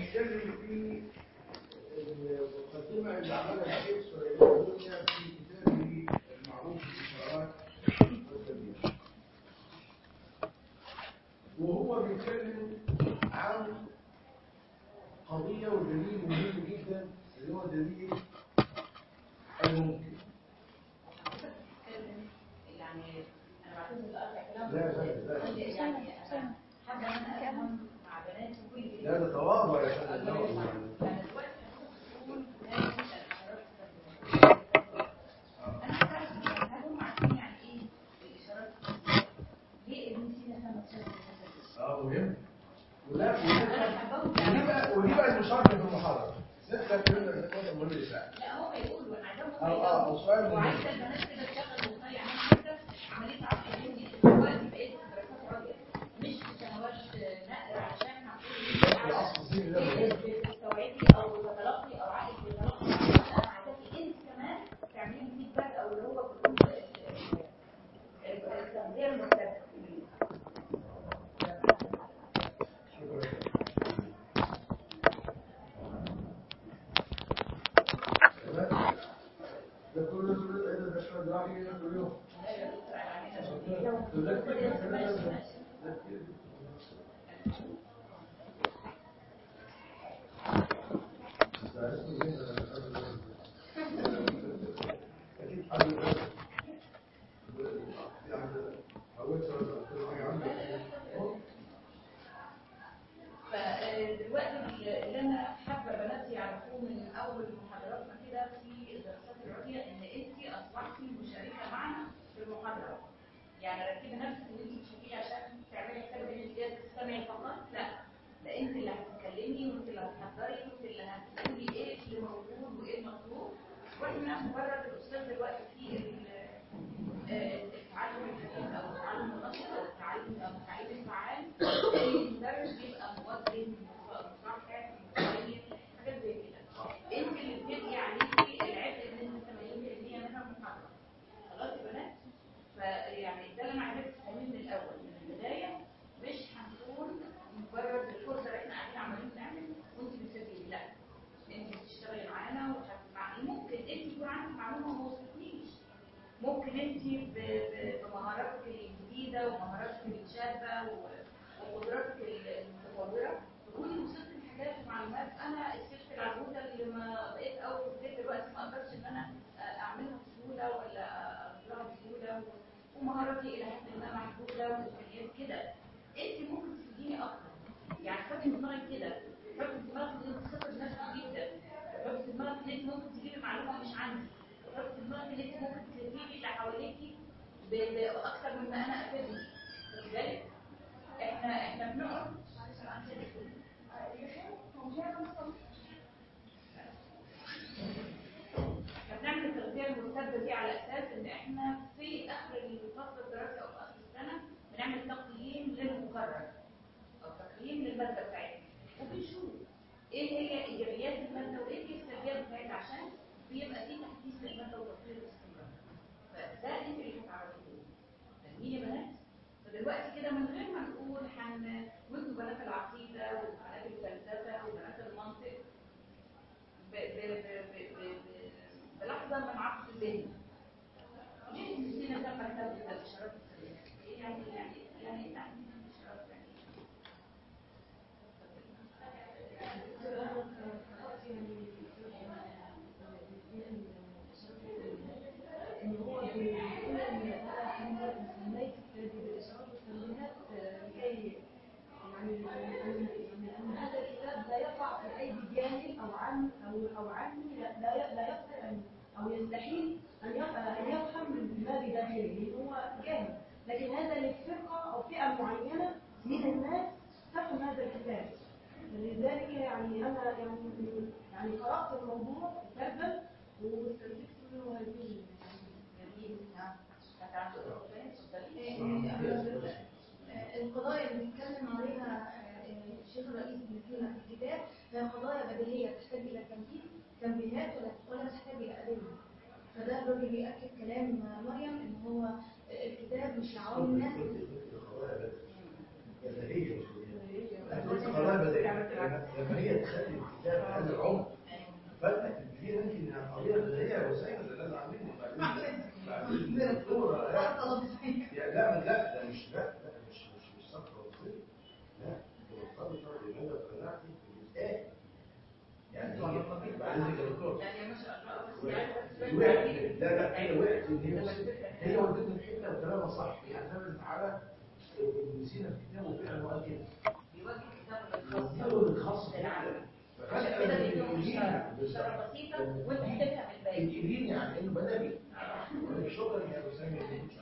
هنتكلم في المقدمة اللي عملها الشيخ سليمان الدنيا في كتابه المعروف بالإشارات والتنبيه وهو بيتكلم عن قضية ودليل مهم جدا اللي هو دليل الممكن يعني انا بعتذر لأقطع كلام لا لا لا يعني انا حابه ان انا افهم مع بناتي كل لا ده تواضع يا فندم يعني تواضع. دلوقتي بقول لازم الاشارات التنبيهية. انا عايزه اعرف هل هم عارفين يعني ايه الاشارات التنبيهية؟ ليه ابن سينا كان متشدد اه مهم ولا انا ولا حباهم ودي يعني بقى ودي بقى المشاركة في المحاضرة ستة كلمة نقطة مهمة للإسلام لا هو هيقول وانا عايزاهم هم اه اه يجاوبوا. سؤال مهم وعايزه البنات كده تشغل مخها يعني انا حتى عمليه عقليه دي دلوقتي بقيت في دراسات عليا مش في سنوات نقل عشان هنقول العصر الصيني ده مهم بتستوعبي او بتتلقي او عقلك بيتلقي انا عايزاكي انت كمان تعملي فيدباك او اللي هو بيقول التغذيه المرتبه ده كله كله ايه ده شويه دراعي كده كل يوم فدلوقتي اللي انا حابه بناتي يعرفوه من اول محاضراتنا كده في الدراسات العليا ان انت اصبحتي مشاركه معنا في المحاضره يعني ركبي نفسك ان انت مش هتيجي عشان تعملي حساب ان انت تستمعي فقط لا ده انت اللي هتتكلمي وانت اللي هتحضري وانت اللي هتقولي ايه اللي موجود وايه المطلوب واحنا مجرد الاستاذ دلوقتي في ال- آه، التعلم الحديث او التعلم النشط او التعلم او التعليم الفعال المدرس بيبقى موجه مصحح مبين حاجات زي كده انت اللي بتبقي عليكي العبء ان انت 80% منها محاضره خلاص يا بنات فيعني ده اللي انا عايزاك تفهميه من الاول من البدايه مش هنكون مجرد الكورس اللي احنا قاعدين عمالين نعمل وانت بتسجلي لا انت بتشتغلي معانا وهتسمعي ممكن انت يكون عندك معلومه ما وصلتنيش ممكن انت ب- ب- بمهاراتك الجديده ومهاراتك الشابه و- وقدراتك المتطوره تكوني وصلت لحاجات ومعلومات انا الست العجوزه اللي ما بقيت اول في البيت دلوقتي ما اقدرش ان انا اعملها بسهوله ولا اطلعها بسهوله و- ومهاراتي الى حد ما محدوده وامكانيات كده انت ممكن تفيديني اكتر يعني حطي في دماغك كده حطي في دماغك ان انت ثقه بنفسك جدا حطي في دماغك ان انت ممكن تجيبي معلومه مش عندي حطي في دماغك ان انت ممكن تفيدي اللي حواليكي ب- باكتر مما انا افيدهم خدي بالك احنا احنا بنقعد احنا بنعمل التغذيه المرتده دي على اساس ان احنا في اخر الفصل الدراسي او في اخر السنه بنعمل تقييم للمقرر او تقييم للماده بتاعتنا وبنشوف ايه هي ايجابيات الماده وايه هي السلبيات بتاعتها عشان بيبقى في تحديث للماده وتطوير باستمرار فده انت اللي هتعرفيه فاهمين يا بنات فدلوقتي كده من غير ما نقول هن وانتوا بنات العقيده وبنات الفلسفه وبنات المنطق ب- ب- ب- ب- ب- بلحظه من عقد الذهن ليه نسينا ده مرتب الاشارات السريه يعني يعني يعني إيه يعني الاشارات يعني ان هو بيقول ان انا سميت بالاشارات والتنبيهات لكي يعني يعني ان هذا الكتاب لا يقع في ايدي جاهل او عام او او عامي لا لا لا يقدر ان او يستحيل ان يف- ان يفهم ما بداخله لان هو جاهل لكن هذا لفرقه او فئه معينه من الناس تفهم هذا الكتاب لذلك يعني انا يعني يعني قرات الموضوع كتابا واستنتجت منه هذه جميل نعم هتعرفوا تقولوا اتفضلي القضايا اللي بنتكلم عليها آه، الشيخ الرئيس بيذكرها في الكتاب هي قضايا بديهية تحتاج إلى تنبيه تنبيهات ولا ولا تحتاج إلى أدلة فده الراجل بيأكد كلام مريم إن هو الكتاب مش لعوام الناس بديهية قضايا بديهية لما لما هي تخلي الكتاب بهذا العمق فانت تديها انت ان القضيه بديهيه وسائل ده لازم اعمله بعدين بعدين الدكتوره لا يا لا لا ده مش لا لا مش مش مش صفقه وصيه لا ده مرتبطه بمدى قناعتي بالآية يعني هي بعدين يا دكتور يعني ما شاء الله بس وقعت يعني لا لا هي وقعت ان هي هي ودتنا في حته وكلامها صح هي اعتمدت على ابن سينا في كتابه فعلا وقال كده بيوجه كتاب الخاص الكتاب الخاص للعالم فكان عشان كده أنا بيدوم يجيني إشارة بالظبط. إشارة بسيطة وأنت هتفهم الباقي يجيني يعني انه بدني شكرا يا اسامه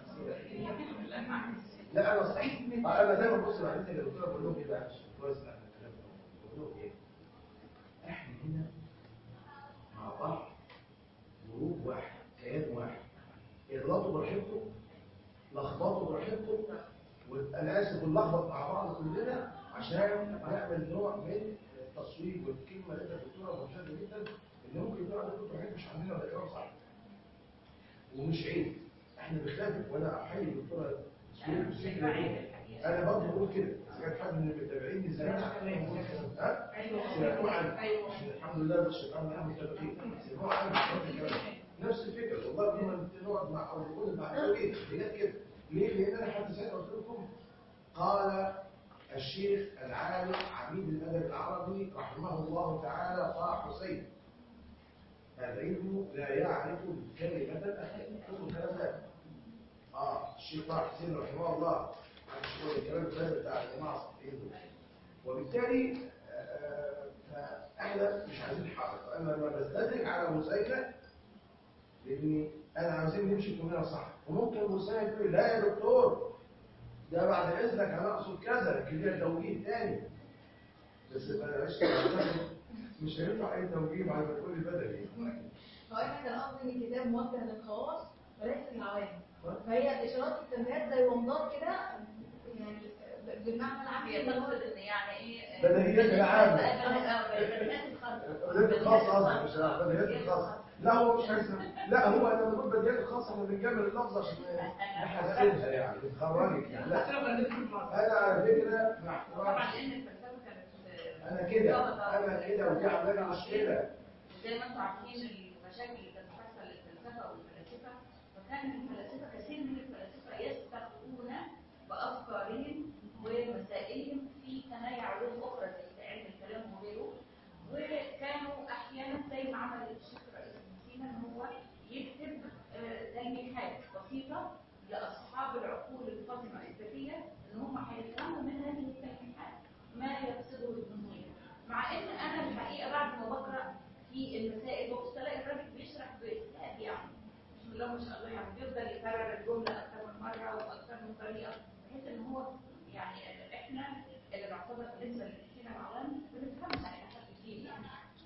لا انا صحيح انا دايما ببص على الناس اللي دكتوره بقول لهم ايه بقى كويس احنا الكلام ده بقول لهم ايه احنا هنا مع بعض جروب واحد كيان واحد اغلطوا براحتكم لخبطوا براحتكم وانا اسف ونلخبط مع بعض كلنا عشان نعمل نوع من التصويب والكلمه اللي انت الدكتوره ممتازه جدا ان ممكن يكون عندكم حاجات مش عندنا ولا كلام صح ومش عيب احنا بنخالف وانا احيي الدكتوره سهير بالفكره دي انا برضه بقول كده اذا كان حد من المتابعين زمان ها سمعتوه عني الحمد لله بس الشيطان نعم متفقين سمعوه عني نفس الفكره والله لما نقعد مع او نقول مع ايه هي كده ليه؟ لان انا حتى ساعتها قلت لكم قال الشيخ العالم عميد الادب العربي رحمه الله تعالى طه حسين العلم لا يعرف كلمة الأخير كل الكلام ده اه الشيخ طه حسين رحمه الله عن الكلام ده بتاع الجماعة الصحفيين دول وبالتالي آه، فاحنا مش عايزين حرب انا لما بستدرك على مسيلة لاني انا عايزين نمشي كلنا صح وممكن مسيلة يقول لا يا دكتور ده بعد اذنك انا اقصد كذا لكن ليها توجيه تاني بس انا عشت مش هينفع اي توجيه بعد ما تقول لي بدني هو احنا كان قصدي ان الكتاب موجه للخواص وليس للعوام فهي الاشارات والتنبيهات زي ومضات كده يعني بالمعنى العام هي تقصد إن يعني إيه بديهيات العامة. بديهيات الخاصة بديهيات الخاصة قصدي مش بديهيات الخاصة لا هو مش عايز لا هو انا بقول بديهيات الخاصة احنا بنكمل اللفظة عشان نحسنها يعني نخرجك يعني لا انا على فكرة مع طبعا احترام لأن الفلسفة كانت انا كده انا كده ودي عامله لي مشكلة وزي ما انتم عارفين المشاكل اللي كانت بتحصل للفلسفه والفلاسفه فكان الفلاسفه كثير من الفلاسفه يستخدمون بافكارهم ومسائلهم في ثنايا علوم اخرى زي علم الكلام وغيره وكانوا احيانا زي ما عمل الشيخ رئيس المسينا ان هو يكتب آه، تلميحات بسيطه لاصحاب العقول الفاطمه الذكيه ان هم هيفهموا من هذه التلميحات ما يقصده الجمهوريه مع ان انا الحقيقه بعد ما بقرا في المسائل ببص الاقي الراجل بيشرح باسناد يعني بسم الله ما شاء الله يعني بيفضل يكرر الجمله اكثر من مره واكثر من طريقه بحيث ان هو يعني احنا اللي نعتبر بالنسبه للمسكين العوام بنفهمها الى حد كبير يعني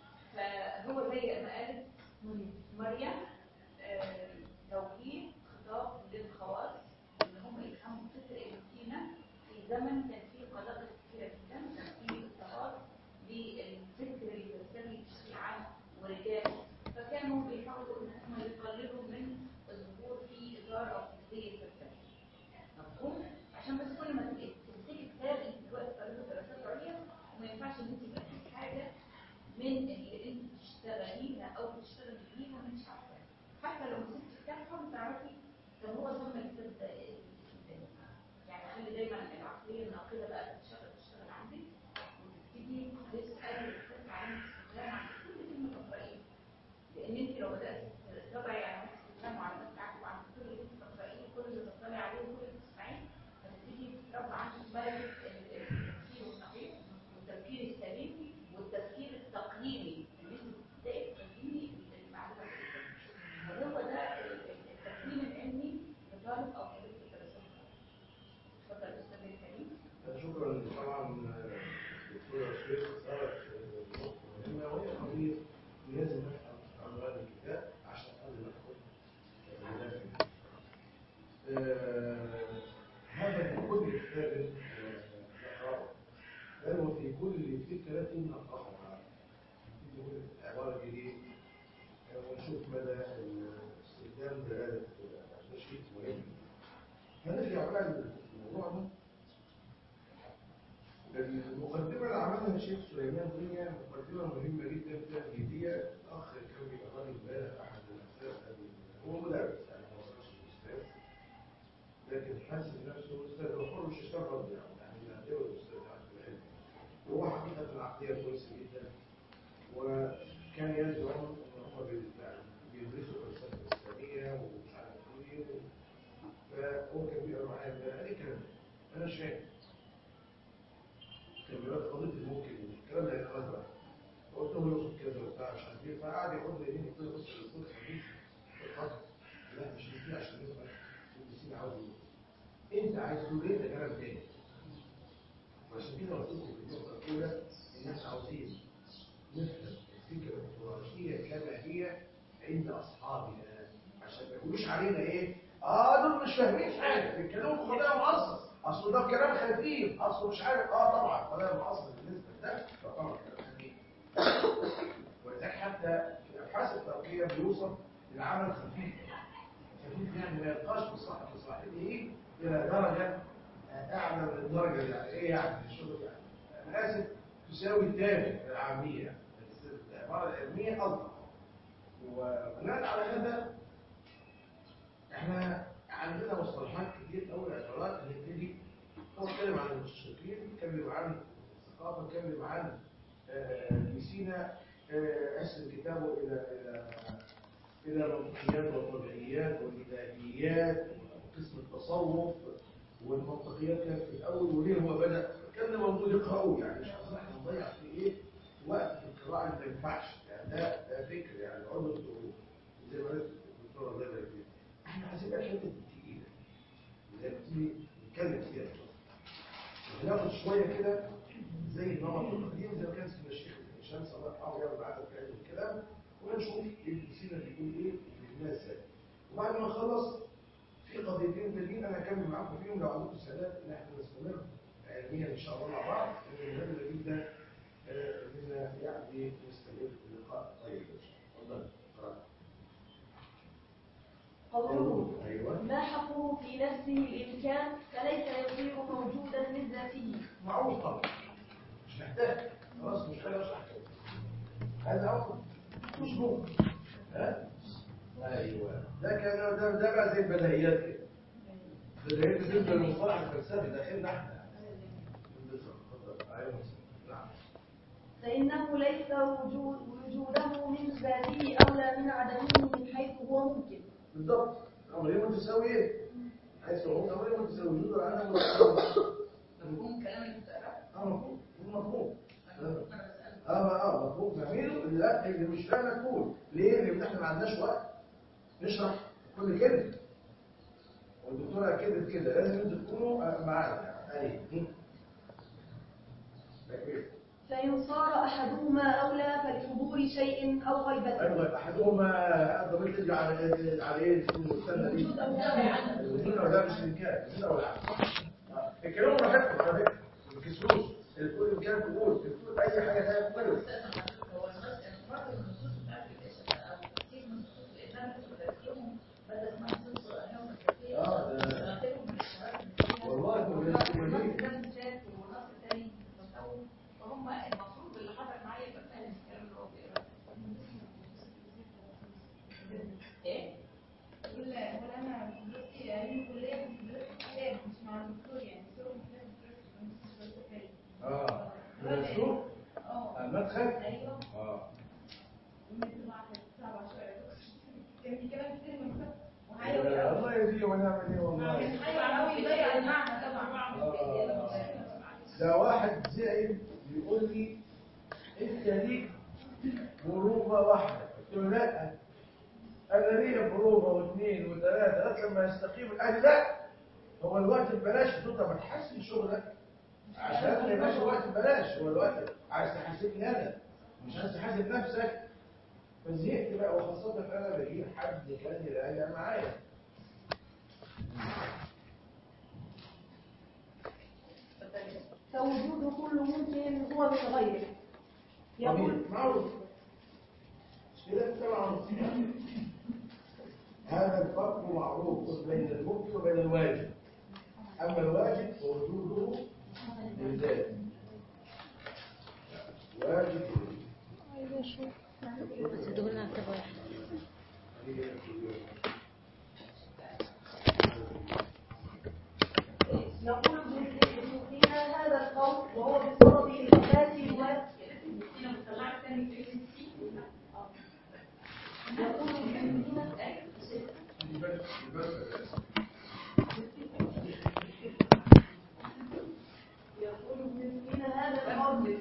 فهو زي ما قالت مريم آه، توجيه خطاب للخواص ان هم يفهموا فكر المسكينه في زمن كان فيه قضايا كثيره جدا كان فيه اضطهاد للفكر الفلسفي بشكل عام ورجاله فكانوا بيحاولوا ان هم يقللوا من الظهور في اطار او في زي الفلسفه مفهوم عشان بس كل ما تبقي تمسكي كتاب انت دلوقتي طالبه دراسات عليا وما ينفعش ان انت يبقى في حاجه من اللي انت بتشتغليها او بتشتغلي بيها مش عارفاها حتى لو مسكتي كتاب حاول تعرفي طب هو سمى الكتاب ده ايه يعني خلي دايما العقليه الناقده بقى تشتغل تشتغل عندك وتبتدي تسالي وتسالي عن الاستخدام عن كل كلمه تقرايها لان انت لو بدات تتابعي على نفس الكلام وعلى نفس بتاعك وعن كل اللي انت بتقرايه كل اللي بتطلعي عليه وكل اللي بتسمعيه هتبتدي تربى عندك ملكه التفكير الصحيح والتفكير السليم والتفكير التقييمي اللي انت بتبداي تقيمي المعلومه فهو ده التقييم العلمي لطالب او طالبه الدراسات اتفضل استاذ الكريم شكرا طبعا دكتور شريف اثارت نقطه مهمه وهي قضيه لازم نفهم عن هذا الكتاب عشان قبل ما ندخل المدافع. آه، هذا في كل كتاب آه، نقراه بل وفي كل فكره نطرحها في كل عباره جديد آه، ونشوف مدى استخدام دلاله ده شيء مهم هنرجع بقى للموضوع ده المقدمة اللي عملها الشيخ سليمان دي مقدمة مهمة جدا تمهيدية أخ كان بيبقى راجل بالغ أحد الأستاذ هو مدرس يعني ما وصلش للأستاذ لكن حاسس نفسه أستاذ هو حر مش اشتغل يعني يعني يعتبر أستاذ في العلم وهو حقيقة العقلية كويسة جدا وكان يزعم إن هم بال- يعني بيدرسوا الفلسفة الإسلامية ومش عارف إيه فهو كان بيقرا معايا ده إيه الكلام ده؟ أنا مش فاهم كان بيقول قضيه الممكن الكلام ده يتخرج بقى قلت له يقصد كذا وبتاع مش عارف ايه فقعد ياخد لي يمين كده بص الدكتور خفيف الخط لا مش دي عشان نفهم المسيح عاوز ايه انت عايز تقول ايه ده كلام تاني وعشان كده قلت لكم في النقطه الاولى ان احنا عاوزين نفهم الفكره التراثيه كما هي عند اصحابنا عشان ما يقولوش علينا ايه اه دول مش فاهمين حاجه بيتكلموا في قضايا مؤصل اصل ده كلام خفيف اصله مش عارف اه طبعا قضايا مؤصل بالنسبه لده ده طبعا كلام خفيف ولذلك حتى في الابحاث التركيه بيوصف العمل خفيف خفيف يعني ما يبقاش بصاحب صاحبه الى درجه اعلى من الدرجه دي يعني ايه يعني الشغل يعني انا اسف تساوي التافه العاميه يعني بس العباره العلميه الطف وبناء على هذا احنا عندنا مصطلحات كتير قوي عبارات هنبتدي نتكلم عن المستشرقين نتكلم عن الثقافه نتكلم عن آه، ابن سينا آه، قسم كتابه الى الى الى منطقيات وطبيعيات والالهيات وقسم التصوف والمنطقيات كانت في الاول وليه هو بدا كان موضوع يقرأوه يعني مش قصدي احنا نضيع في ايه وقت في القراءه اللي ما ينفعش يعني ده ده فكر يعني عضو الدكتور زي ما قالت الدكتوره الله يبارك فيها احنا عايزين الحته التقيله زي ما تيجي نتكلم فيها وناخد شويه كده زي النمط القديم زي ما كان سيدنا الشيخ شمس الله يرحمه يعمل عدد في علم الكلام ونشوف ابن سينا بيقول ايه في الناس ازاي وبعد ما نخلص في قضيتين تانيين انا هكمل معاكم فيهم لو عندكم سادات ان احنا نستمر علميا ان شاء الله مع بعض لان مهم جدا آه، اننا يعني نستمر في اللقاء طيب ان شاء الله اتفضل اقرأ. قوله ايوه ما حقه في نفسه الإمكان فليس يصير موجودا من ذاته معروف طبعا مش محتاج خلاص مش محتاج اشرح كده هذا امر مش ممكن ها ايوه ده كان ده ده بقى زي البديهيات كده بديهيات بالنسبه للمصطلح الفلسفي داخلنا احنا بالظبط اتفضل ايوه نعم فإنه ليس وجود وجوده من ذاته أولى من عدمه من حيث هو ممكن بالضبط امرين متساويين حيث هو امرين متساويين وجود العدم والعدم مفهوم كلام اللي بتقراه اه مفهوم مفهوم انا بسألك اه اه مفهوم فاهمينه اللي لا اللي مش فاهمه تقول ليه؟ لان احنا ما عندناش وقت نشرح كل كلمه والدكتوره اكدت كده لازم انتوا تكونوا آه، معانا ايوه هم. تكبير. فإن صار أحدهما أولى فلحضور شيء أو غيبته ايوه احدهما ضمير ترجع على على ايه المستنى دي وجود أو عدم الوجود او ده مش الامكان الوجود او العدم آه. اتكلموا براحتكم على فكره ما تكسروش الكل امكان تقول تقول اي حاجه ثانيه تقول هو انفراد النصوص بتاعت الاسم او تفسير النصوص لانها بتفسرهم بدل اسمها نصوص انهم الكثير اه ده غيرهم من الشباب اللي فيها والله كنا والنص بنقول ده بالذات والنص الثاني التصوف فهم المفروض اللي حضر معايا يبقى فاهم الكلام اللي هو بيقراه ايه؟ ولا ولا انا دلوقتي علم كليه كنت بدرس كتاب مش مع الدكتور يعني سوى كتاب درس اه الاسلوب اه المدخل ايوه اه والنت معك صعبه شويه كان في كلام كتير من ده أيوة، وحاول الله يهديه ونعم ايه والله حاول يضيع المعنى طبعا ده واحد زعل بيقول لي انت ليك بروفه واحده قلت له لا انا ليا بروفه واثنين وثلاثه لغايه لما يستقيم قال لا هو الوقت ببلاش قلت له طب ما تحسن شغلك عشان ما يبقاش الوقت ببلاش هو الوقت عايز تحاسبني انا مش عايز تحاسب نفسك فزهقت بقى وخاصة انا بجيب حد كان يراجع معايا فوجود كل ممكن هو من غيره يقول طبيعي، معروف مش كده انت معروف هذا الفرق معروف بين الممكن وبين الواجب اما الواجب فوجوده للذات كلام كتير عايزة اشوف بس ادولنا كتاب واحد يقول ابن سينا هذا القول وهو بصدد الإثبات و يقول ابن سينا يقول ابن سينا هذا القول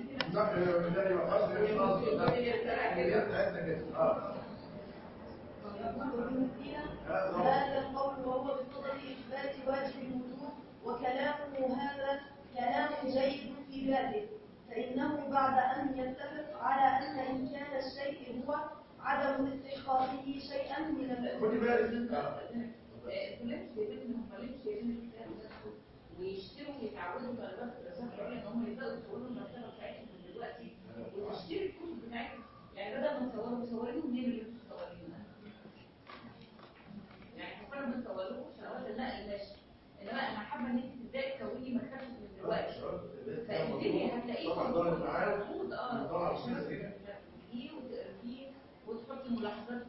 يقول ابن سينا هذا القول وهو بصدد إثبات واجب الوجود وكلامه هذا كلام جيد في ذاته فإنه بعد أن يتفق على أن إمكان الشيء هو عدم استحقاقه شيئا من الأمور الولاد جايبين هم ليه جايبين الكتاب نفسه ويشتروا ويتعودوا طلبات الدراسات العليا ان هم يبداوا يصوروا المرتبه بتاعتهم من دلوقتي وتشتري الكتب بتاعتهم يعني بدل ما تصوروا مصورينهم منين اللي انتوا مصورينها؟ يعني احنا كنا بنصور لكم سنوات النقل ماشي انما انا حابه ان انت تبداي تكوني مكتبك من دلوقتي فالدنيا هتلاقيه طبعا ضرب معانا موجود اه طبعا الشباب كتير جدا. فيه وتقريه وتحطي ملاحظات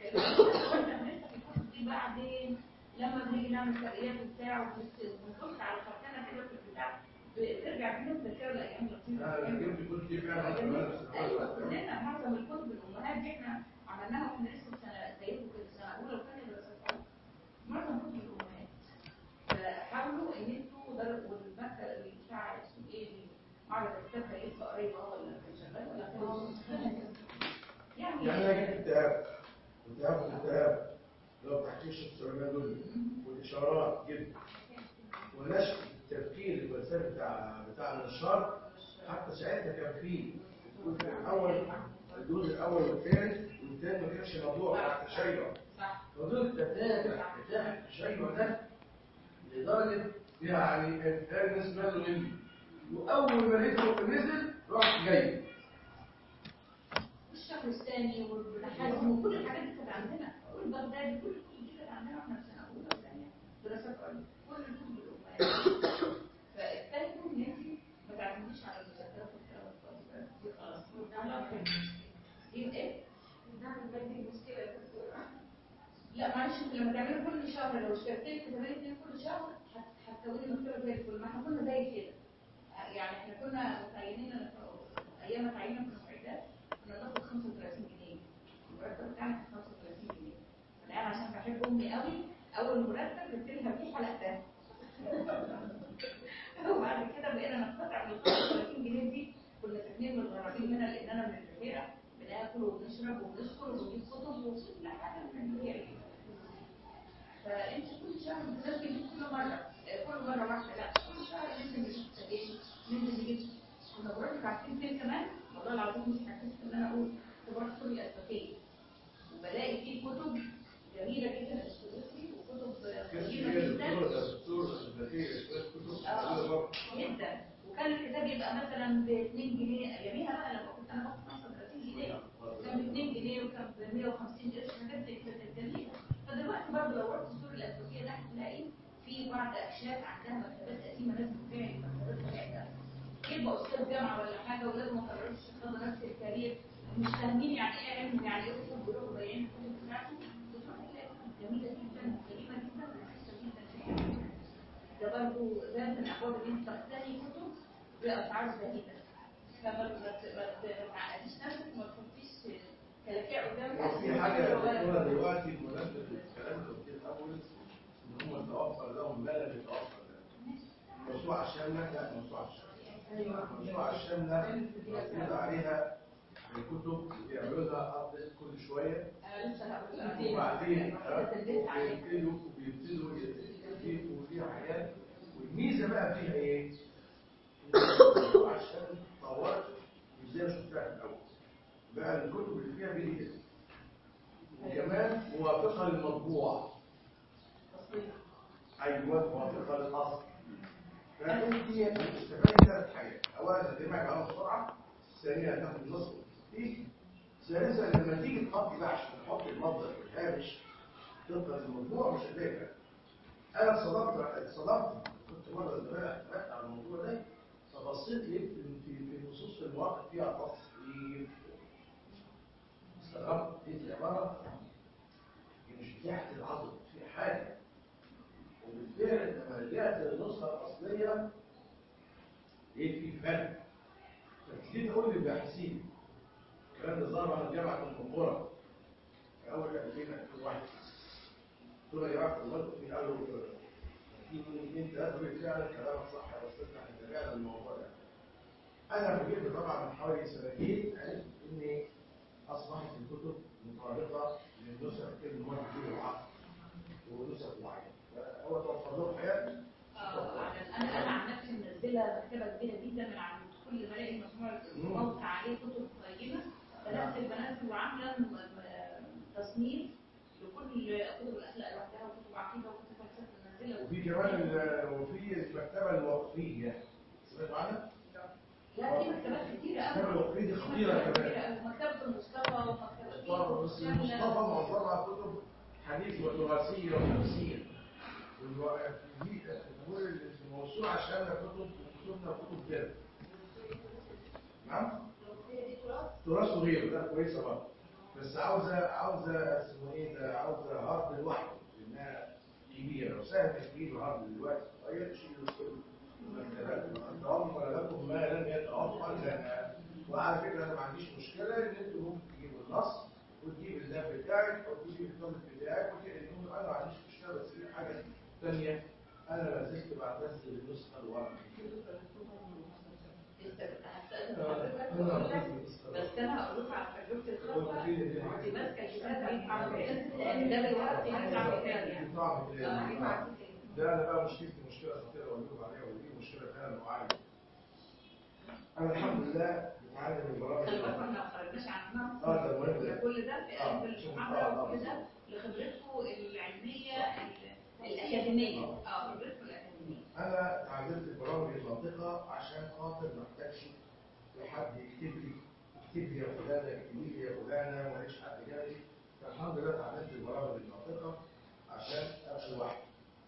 دي بعدين لما بنيجي نعمل تقريات وبتاع وبنبص على خرطانه كده في البتاع بترجع بينا الذاكره لايام انا لطيفه جبت كل دي فعلا ايوه كلنا معظم الكتب الامهات دي احنا عملناها واحنا لسه في سنه زيكم كده سنه اولى وثانيه دراسات عليا. معظم كتب الامهات فحاولوا ان انتوا در- والمكتب بتاع اسمه ايه معرض الكتاب كان لسه قريب اهو ولا كان شغال ولا كان يعني يعني انا جبت التهاب والتهاب والالتهاب لو تحكيش السعوديه دول والاشارات جبت ونشر التفكير الفلسفي بتاع بتاع النشار حتى ساعتها كان فيه الجزء الاول الجزء الاول والثالث والثاني ما كانش موضوع بتاع التشيع صح فضلت اتابع اتابع التشيع ده لدرجه يعني ارنست ماله مني واول ما لقيته نزل رحت جاي والشهر الثاني والحزم وكل الحاجات دي كانت عندنا والبغدادي كل الكتب دي كانت عندنا واحنا في سنه اولى وثانيه دراسات عليا كل الكتب الامهات فابتدوا ان انت ما تعتمديش على المذكرات والكلام الفاضي دي خلاص دي ايه؟ لا معلش انت لما تعملي كل شهر لو اشتركتي كتابين اتنين كل شهر هت- هتكوني مكتبه زي الفل ما احنا كنا زي كده يعني احنا كنا متعينين ايام ما تعيننا في المعدات كنا بناخد 35 جنيه المرتب بتاعنا كان 35 جنيه انا عشان بحب امي قوي اول مرتب جبت لها فيه حلقتين وبعد كده بقينا نقتطع من ال 35 جنيه دي كنا ساكنين من الغرابين هنا لان انا من البحيره بناكل وبنشرب وبنسكر وبنجيب كتب وكل حاجه من البحيره فانت كل شهر بتنزل تجيب كل مره آه، كل مره واحده لا كل شهر ننزل نجيب كتابين ننزل نجيب كنا بروح عارفين فين كمان والله العظيم مش هكسف ان انا اقول كنت بروح كل الاسبكيه وبلاقي فيه كتب جميله جدا للسويسري وكتب قيمه جدا جدا وكان الكتاب يبقى مثلا ب 2 جنيه اياميها بقى لما كنت انا باخد 35 جنيه كان ب 2 جنيه وكان ب 150 قرش حاجات زي كده كانت جميله فدلوقتي برضه لو رحت السوق الاسبوعيه ده هتلاقي في بعض اكشاف عندها مكتبات قديمه ناس بتبيع المكتبات بتاعتها يبقى استاذ جامعه ولا حاجه ولاده ما قرروش ياخدوا نفس الكارير مش فاهمين يعني ايه علم يعني ايه كتب بيروحوا بايعين الكتب بتاعته بتروح تلاقي كتب جميله جدا وكريمه جدا ورخيصه جدا ده برضه ده من الابواب اللي انت تقتني كتب باسعار زهيده فما ما ت- ما ت- ما تعقديش نفسك وما تحطيش كلاكيع قدامك في حاجة دكتورة دلوقتي بمناسبة الكلام اللي قلت الأول إن هم توفر لهم ما لم يتوفر لهم. موسوعة الشاملة لا موسوعة الشاملة الموسوعة الشاملة موجود عليها الكتب بيعملوا لها أبديت كل شوية انا لسه هقول وبعدين تدلت عليه بيبتدوا بيبتدوا يضيفوا فيها حاجات والميزة بقى فيها إيه؟ الموسوعة الشاملة طورت مش زي ما شفتها في الأول بقى الكتب اللي فيها بي دي إف وكمان موافقة للمطبوع أيوة موافقة للأصل فأنت بتستفادي ثلاث حاجات أولا تجمع كلام بسرعة ثانيا تاخد نص دي ثالثا لما تيجي تحطي بقى عشان تحط المصدر في الهامش طبقا للموضوع مش هتلاقي فرق. أنا اتصدمت اتصدمت كنت مرة زمان اعتمدت على الموضوع ده فبصيت لقيت في في في نصوص في المواقف فيها نص كتير استغربت دي عبارة هي مش بتاعت العضل في حاجة وبالفعل لما رجعت للنسخة الأصلية لقيت في فرق فابتديت أقول للباحثين الكلام ده ظهر على جامعة القنقرة في أول 2000 2001 دول يا جماعة الله في قالوا في اثنين ثلاثة بيقول فعلا كلامك صح يا أستاذ احنا تابعنا الموضوع ده أنا فوجئت طبعا من حوالي سنتين عرفت إن أصبحت الكتب مطابقة للنسخ المواد في العقل ونسخ معينة هو توفر لهم حياة آه، عشان انا انا عن نفسي منزله مكتبه كبيره جدا من عند كل ما الاقي مجموعه موقع عليه كتب قيمه بنزل بنزل وعامله م- م- تصنيف لكل كتب الاخلاق لوحدها وكتب عقيده وكتب فلسفه منزله وفي كمان ال- وفي المكتبة الوقفية سمعتوا عنها؟ لا في مكتبات كتيره قوي المكتبة الوقفية دي خطيرة كمان مكتبه المصطفى ومكتبه طبعا بس المصطفى معظمها كتب حديث وتراثية وتفسير والوقف دي تقول الموسوعة شاملة كتب وكتبنا كتب كده نعم؟ هي دي تراث تراث صغير ده كويسة برضه بس عاوزة عاوزة اسمه ايه ده عاوزة هارد لوحده لانها كبيرة وسهل تجيب هارد دلوقتي صغير تشيل كل المكتبات الضوء لكم ما لم يتعطل لنا وعلى فكرة انا ما عنديش مشكلة ان انتوا ممكن تجيبوا النص وتجيب اللاب بتاعك او تجيب الكتاب بتاعك وتقريهم انا ما عنديش مشكلة بس في حاجة ثانية انا ما زلت بعتز بالنسخة الورقية بس انا هقول لكم على تجربتي الخاصه كنت ماسكه الكتاب بيطلع لان ده دلوقتي هيطلع كتاب يعني طعم اه كده هيطلع كتاب ده انا بقى مشكلتي مشكله خطيره اقول لكم عليها ودي مشكله فعلا معالجه انا الحمد لله بتعلم البرامج خلي بالكم احنا ما خرجناش عن نص اه ده مهم ده كل ده في آه. قلب المحاضره وكل ده لخبرتكم العلميه ال- الاكاديميه اه خبرتكم الاكاديميه انا اتعلمت البرامج المنطقه عشان خاطر ما احتاجش لحد يكتب لي اكتب لي يا فلانه اكتب لي يا فلانه ماليش حد جنبي فالحمد لله اتعلمت البرامج المنطقه عشان ابقى لوحدي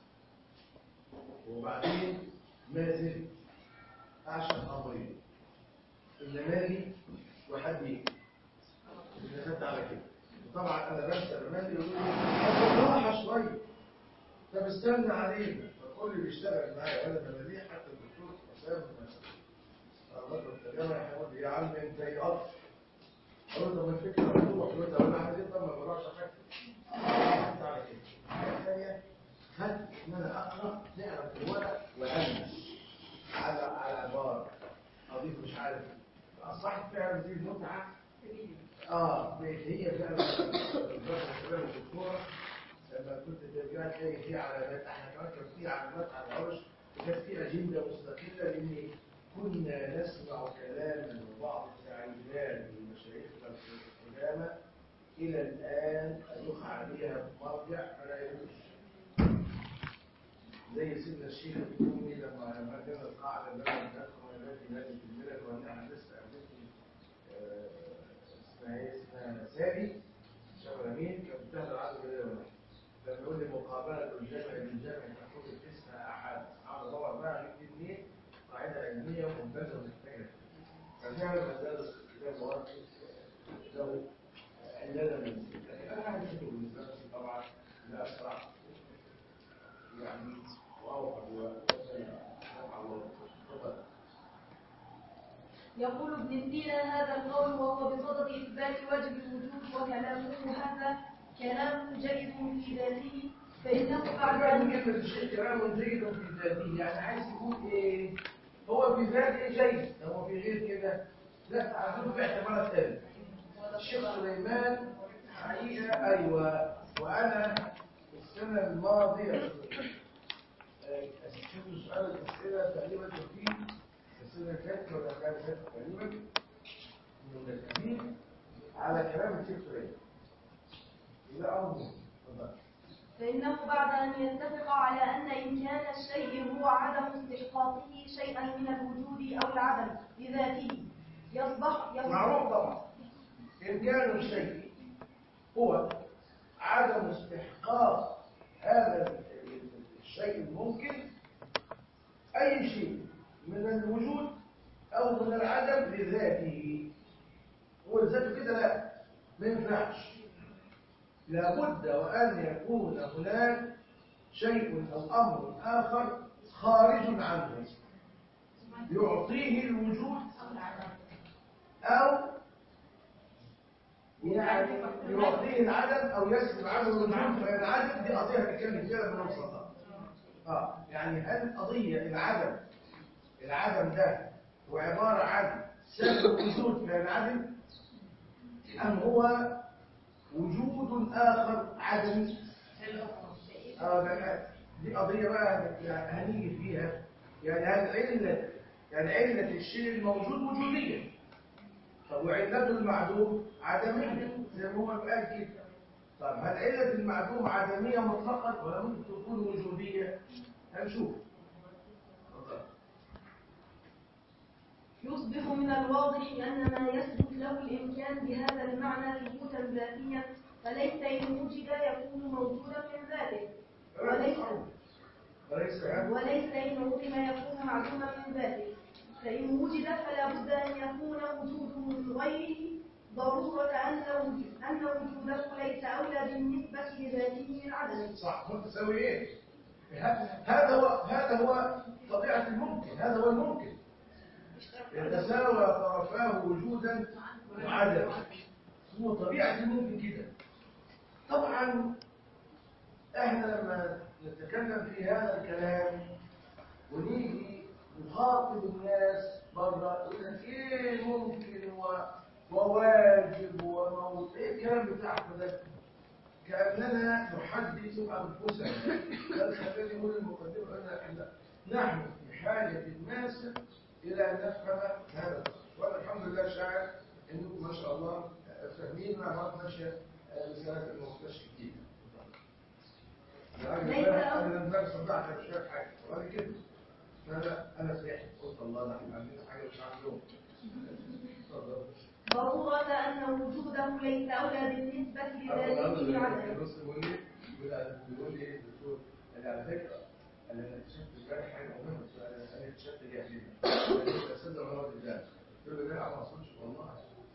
وبعدين ما زلت اعشق امرين ان مالي وحد يكتب اللي خدت على كده طبعا انا بنسى رمالي يقول لي طب راحه شويه طب استنى علينا فكل اللي بيشتغل معايا ولا ملاميح حتى الدكتور حسام الله الترجمه يقول لي يا عم انت ايه قطر اقول له طب الفكره مفتوح قلت له انا عايز طب ما بروحش احكي خدت على كده الحاجة الثانيه خدت ان انا اقرا نعرف الورق والمس على على عباره اضيف مش عارف إيه. اصبحت فعلا دي المتعه اه هي فعلا الدكتوره الدكتوره لما كنت ترجع تلاقي في علامات احنا كمان كان في علامات على العرش وكانت في اجنده مستقله لان كنا نسمع كلاما وبعض التعليمات من مشايخنا القدامى الى الان ادوخ عليها مرجع فلا يدوش زي سيدنا الشيخ الكومي لما لما كان القاعده اللي انا ندخل التي نادي في البلد وانا لسه قابلتني آه، اسمها ايه اسمها سابي شغل امين كانت بتحضر عدد كده ولا لما يقول لي مقابله الجامع بالجامع تقول اسمها احد عاوز ادور بقى اجيب منين قاعده علميه ممتازه ومحتاجه ففعلا مدارس كتاب مواد لو علنا من لكن انا عندي فكره بالنسبه لي طبعا لا اسرع يعني واوفر وسلم الله تفضل يقول ابن سينا هذا القول وهو بصدد إثبات واجب الوجود وكلامه هذا كلام جيد في ذاته فإنه بعد بعد كلمة الشيخ كلام جيد في ذاته يعني عايز يقول ايه هو في ذاته جيد هو في غير كده لا عايزينه في احتمالات تانية الشيخ سليمان حقيقة ايوه وانا السنة الماضية آه، شفت سؤال الاسئلة تقريبا في السنة اللي فاتت ولا كان فاتت تقريبا من الكثير على كلام الشيخ سليمان إذا أمر تفضل فإنه بعد أن يتفق على أن إمكان الشيء هو عدم استحقاقه شيئا من الوجود أو العدم بذاته يصبح يصبح معروف طبعا إمكان الشيء هو عدم استحقاق هذا الشيء الممكن أي شيء من الوجود أو من العدم لذاته هو ذاته كده لا ما ينفعش لابد وأن يكون هناك شيء أو أمر آخر خارج عنه يعطيه الوجود أو يعني يعطيه العدم أو يسلب عنه الوجود فالعدم دي قضية هنتكلم فيها لما نوصل لها. اه يعني هل القضية العدم العدم ده هو عبارة عن سبب وجود فالعدم أم هو وجود آخر عدمي اه ده- دي قضية بقى يعني هنيجي فيها يعني هل علة يعني علة الشيء الموجود وجودية طب وعلته المعدوم عدمية زي ما هو قال كده طب هل علة المعدوم عدمية مطلقا ولا ممكن تكون وجودية هنشوف اتفضل. يصبح من الواضح أن ما يثبت له الإمكان بهذا المعنى ثبوتا ذاتيا فليس إن وجد يكون موجودا من ذاته وليس وليس هذا وليس إن عدم يكون معدوما من ذاته فإن وجد فلا بد أن يكون وجوده من غيره ضرورة أن وجود- أن وجوده ليس أولى بالنسبة لذاته من عدمه صح متساوي ايه ه- هذا هو هذا هو طبيعة الممكن هذا هو الممكن يتساوى طرفاه وجودا وعدما هو طبيعة الممكن كده طبعا احنا لما نتكلم في هذا الكلام ونيجي نخاطب الناس بره يقول لك ايه ممكن و- وواجب وموت ايه الكلام بتاعكم ده كأننا نحدث أنفسنا بل خلينا نقول المقدمة أن إحنا نحن في حاجة ماسة إلى أن نفهم هذا الأمر. وأنا الحمد لله شاعر أنكم ما شاء الله فاهمين مع بعض ماشية رسالة المختش كتير يعني ليس أنا أنا لم درس بعد مش فاهم حاجة وأنا كده فأنا أنا فرحت قلت الله ده احنا عندنا حاجة مش عندهم اتفضل ضرورة أن وجوده ليس أولى بالنسبة لذاته من عدمه بص بيقول لي بيقول بيقول لي الدكتور قال لي على فكره انا اكتشفت امبارح حاجه مهمه بس انا أنا اكتشفت دي قبل الاستاذ محمد الدان قلت له لا ما اقصدش والله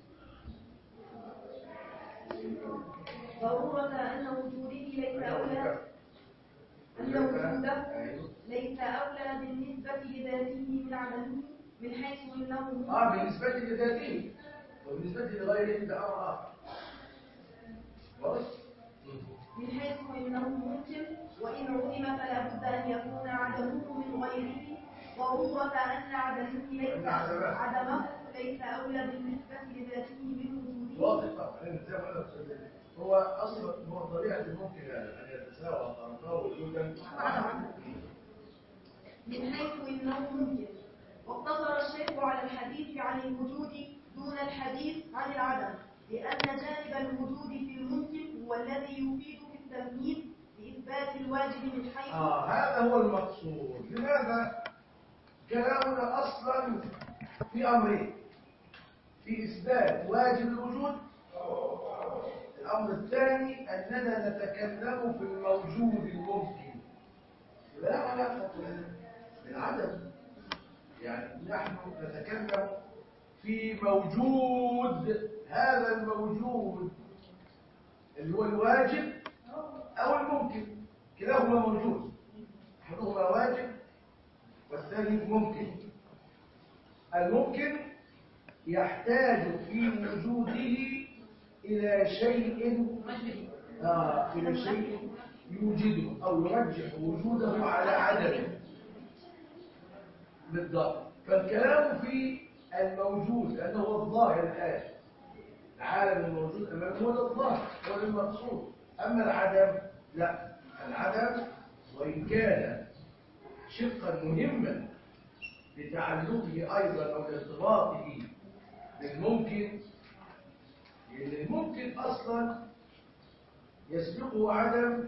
ضرورة أن وجوده ليس أولى أن وجوده ايوه ليس أولى بالنسبة لذاته من عدمه من حيث إنه اه بالنسبه لي لذاته وبالنسبه لي لغيره ده امر اخر واضح؟ من حيث إنه ممكن وإن عدم فلا بد أن يكون عدمه من غيره ضرورة أن عدمه ليس أن عدمه. عدمه ليس أولى بالنسبة لذاته من وجوده واضح طبعا لان زي ما انا قلت هو اصلا هو طبيعه الممكن ان يتساوى طرفاه وجودا من حيث إنه ممكن واقتصر الشيخ على الحديث عن الوجود دون الحديث عن العدم لأن جانب الوجود في الممكن هو الذي يفيد في التمهيد لإثبات الواجب من حيث آه هذا هو المقصود لماذا كلامنا أصلا في أمرين في إثبات واجب الوجود الأمر الثاني أننا نتكلم في الموجود الممكن لا علاقة بالعدم يعني نحن نتكلم في موجود هذا الموجود اللي هو الواجب أو الممكن كلاهما موجود أحدهما واجب والثاني ممكن الممكن يحتاج في وجوده إلى شيء آه إلى شيء يوجده أو يرجح وجوده على عدمه بالضبط فالكلام في الموجود لأنه هو الظاهر الآن العالم الموجود أمامه هو ده الظاهر هو ده المقصود أما العدم لا العدم وإن كان شقا مهما لتعلقه أيضا أو لارتباطه بالممكن لأن الممكن أصلا يسبقه عدم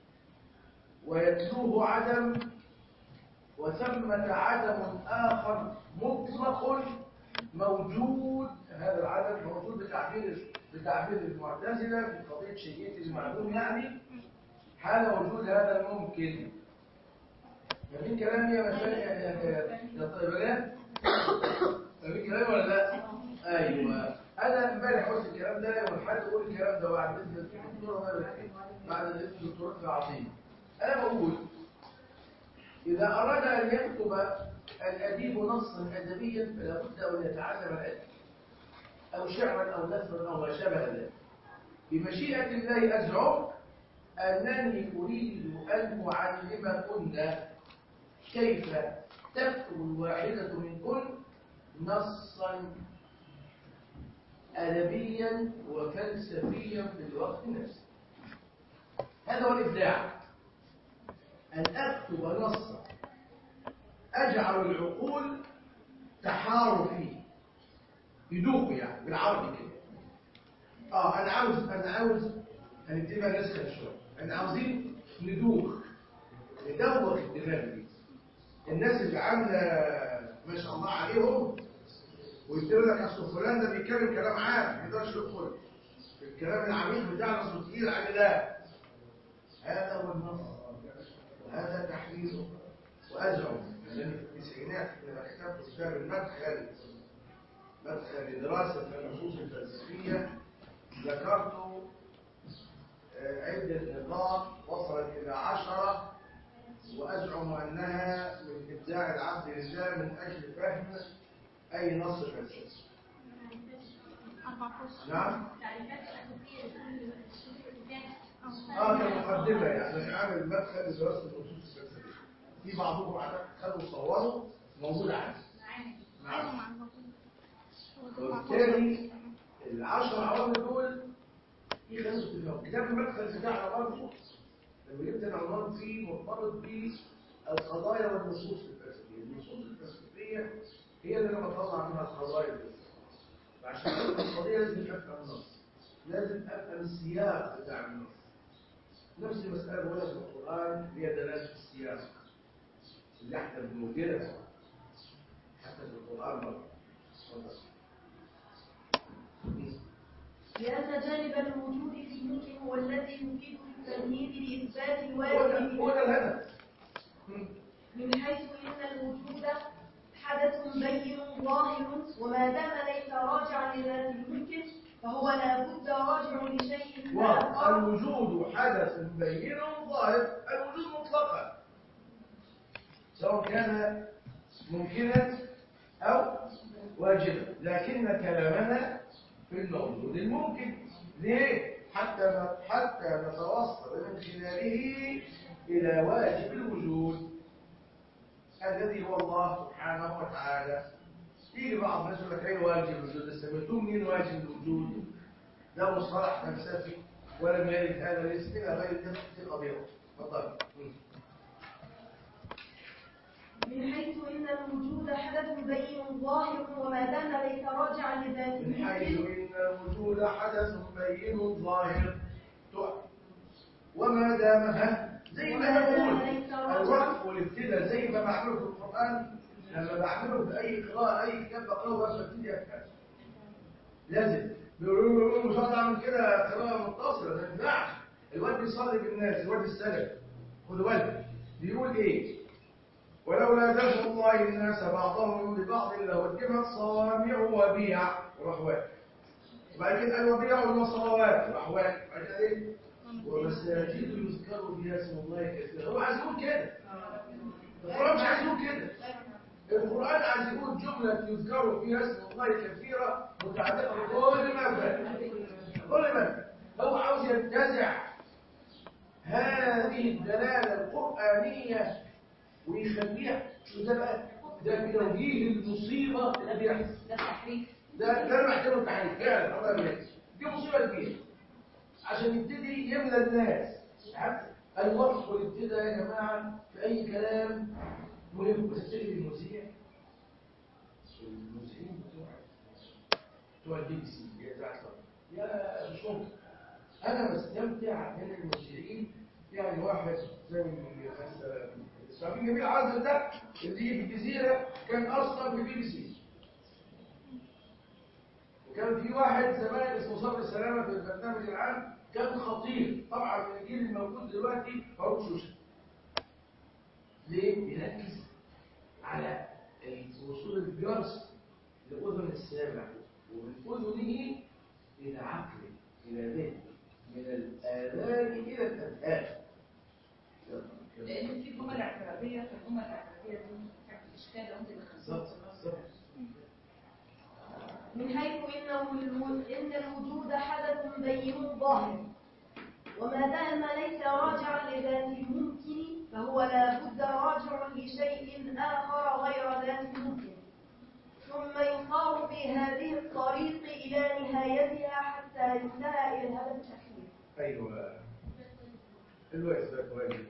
ويتلوه عدم وثمة عدم آخر مطلق موجود هذا العدم موجود بتعبير بتعبير المعتزلة في قضية شيئية المعلوم يعني حال وجود هذا الممكن فاهمين كلامي يا مشايخ يا يا يا طيبان فاهمين كلامي ولا لا؟ ايوه انا امبارح يحوز الكلام ده يوم حد يقول الكلام ده بعد اذن الدكتور بعد اذن الدكتور العظيم انا بقول اذا اراد ان يكتب الاديب نصا ادبيا فلا بد ان يتعلم الادب او شعرا او نثرا او ما شابه ذلك بمشيئه الله ازعم انني اريد ان اعلمكن كيف تكتب الواحده منكن نصا أدبيا وفلسفيا في الوقت نفسه هذا هو الإبداع أن أكتب نصا أجعل العقول تحار فيه يدوق يعني بالعربي كده اه انا عاوز انا عاوز هنكتبها نسخه شويه احنا عاوزين ندوخ ندوخ الدماغ دي الناس اللي عامله ما شاء الله عليهم ويقول لك اصل فلان ده بيتكلم كلام عام ما يقدرش يدخل الكلام العميق بتاعنا اصله تقيل عليه لا هذا هو النص وهذا تحليله وازعم انني في التسعينات لما كتبت كتاب المدخل مدخل لدراسه النصوص الفلسفيه ذكرت آه، عدة نقاط وصلت إلى عشرة وأزعم أنها من إبداع العبد لله من أجل فهم أي نص فلسفي نعم اه كمقدمة يعني مش عامل مدخل لدراسة النصوص الفلسفية في بعضهم أعتقد خدوا وصوروا موجود عندي نعم وبالتالي العشر عوامل دول في خمس اتفاق كتاب المدخل بتاعنا برضه لما جبت العنوان فيه مرتبط بالقضايا والنصوص الفلسفيه النصوص الفلسفيه هي اللي انا بطلع منها القضايا الفلسفيه وعشان افهم القضيه لازم افهم النص لازم افهم السياق بتاع النص نفس المساله بقولها في القران هي دلاله السياق اللي احنا بنوجدها حتى في القران برضه اتفضل. لأن جانب الوجود في الممكن هو الذي يفيد في التمهيد لإثبات هو ده الواجب هو ده الهدف مم. من حيث إن الوجود حدث بين ظاهر وما دام ليس راجعا لذات الممكن فهو لا بد راجع لشيء آخر والوجود حدث بين ظاهر الوجود مطلقا سواء كان ممكنا أو واجبا لكن كلامنا في الموجود الممكن ليه؟ حتى حتى نتوصل من خلاله إلى واجب الوجود الذي هو الله سبحانه وتعالى يجي بعض الناس يقول لك ايه واجب الوجود استمتوا منين واجب الوجود ده مصطلح فلسفي ولم يرد هذا الاسم الى غير ذلك في القضيه تفضل من حيث إن الوجود حدث بين ظاهر وما دام ليس راجعا لذات من حيث الممكن ان الوجود حدث بين ظاهر وما دام ها زي ما نقول الوقف والابتداء زي ما بعمله في القران لما بعمله في اي قراءه اي كتاب بقراه بس ابتدي افهم لازم بيقولوا له مش هقدر اعمل كده قراءه متصله ما ينفعش الواد بيصلي بالناس الواد السلف خدوا بالك بيقول ايه ولولا دفع الله الناس بعضهم ببعض لهدمت صوامع وبيع وراح واقف وبعد كده قال وبيع وصلوات وراح واقف بعد كده ايه ومساجد يذكر فيها اسم الله كثيرا هو عايز يقول كده القرآن مش عايز يقول كده القرآن عايز يقول جملة يذكر فيها اسم الله كثيرة متعلقة بكل ما كل ما هو عاوز ينتزع هذه الدلالة القرآنية ويخليها شو ده بقى ده توجيه المصيبة اللي بيحصل ده تحريف ده ده انا بعتبره تحريف فعلا الله يبارك دي مصيبة كبيرة عشان يبتدي يملى الناس عارف؟ الوقف والابتداء يا جماعة في أي كلام مهم بس تجري المذيع المذيعين بتوع بتوع البي بي سي يا زعتر يا مش ممكن أنا بستمتع من المذيعين يعني واحد زي مثلا إسماعيل جميل عازل ده اللي في الجزيرة كان أصلا في البي بي سي وكان في واحد زمان اسمه صبري سلامة في البرنامج العام كان خطير طبعا من الجيل الموجود دلوقتي فاروق شوشة ليه؟ بيركز على وصول الجرس لأذن السامع ومن أذنه إلى عقلك إلى ذهنك من الآذان إلى الأذهان لان في جمل اعتراضيه في الجمل الاعتراضيه دي كانت اشكال لو انت بالظبط دخلتي بالظبط من حيث إنه الم- إن الوجود حدث بين ظاهر وما دام ليس راجعا لذات الممكن فهو لا بد راجع لشيء آخر غير ذات الممكن ثم يصار بهذه الطريق إلى نهايتها حتى ينتهى إلى الهدف الأخير أيوه الويس ده كويس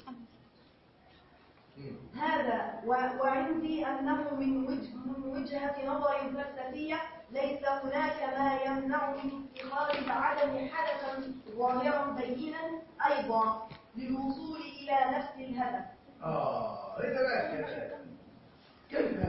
مم. هذا و- وعندي أنه من وجه من وجهة نظر فلسفية ليس هناك ما يمنع من اتخاذ العدم حدثا ظاهرا بينا أيضا للوصول إلى نفس الهدف آه هنا بقى كده. كيف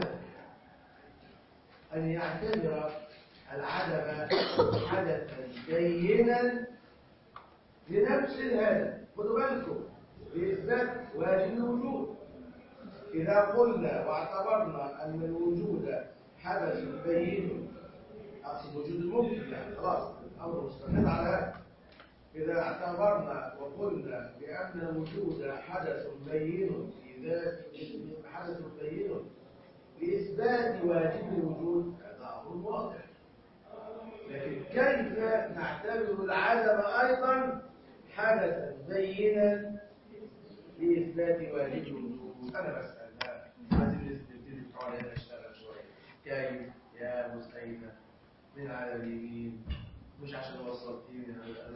أن يعتبر العدم حدثا بينا لنفس الهدف خدوا بالكم بإثبات واجب الوجود إذا قلنا واعتبرنا أن الوجود حدث بين أقصد وجود الممكن يعني خلاص الأمر مستند على هذا إذا اعتبرنا وقلنا بأن الوجود حدث بين في ذات حدث بين لإثبات واجب الوجود هذا أمر واضح لكن كيف نعتبر العدم أيضا حدثا بينا لإثبات واجب الوجود أنا بسأل بقى عايزين نبتدي نحاول هنا نشتغل شوية كيف يا مستيفة من على اليمين مش عشان وصلتيني على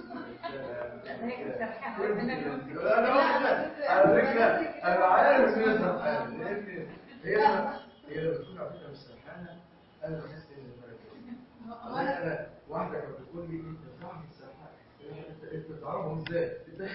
على فكرة أنا عارف إن هي سرحانة لأن هي هي لما تكون على فكرة مش سرحانة أنا بحس إن الملكة أنا أنا واحدة كانت بتقول لي أنت صاحب سرحانة أنت أنت بتعرفهم إزاي؟ أنت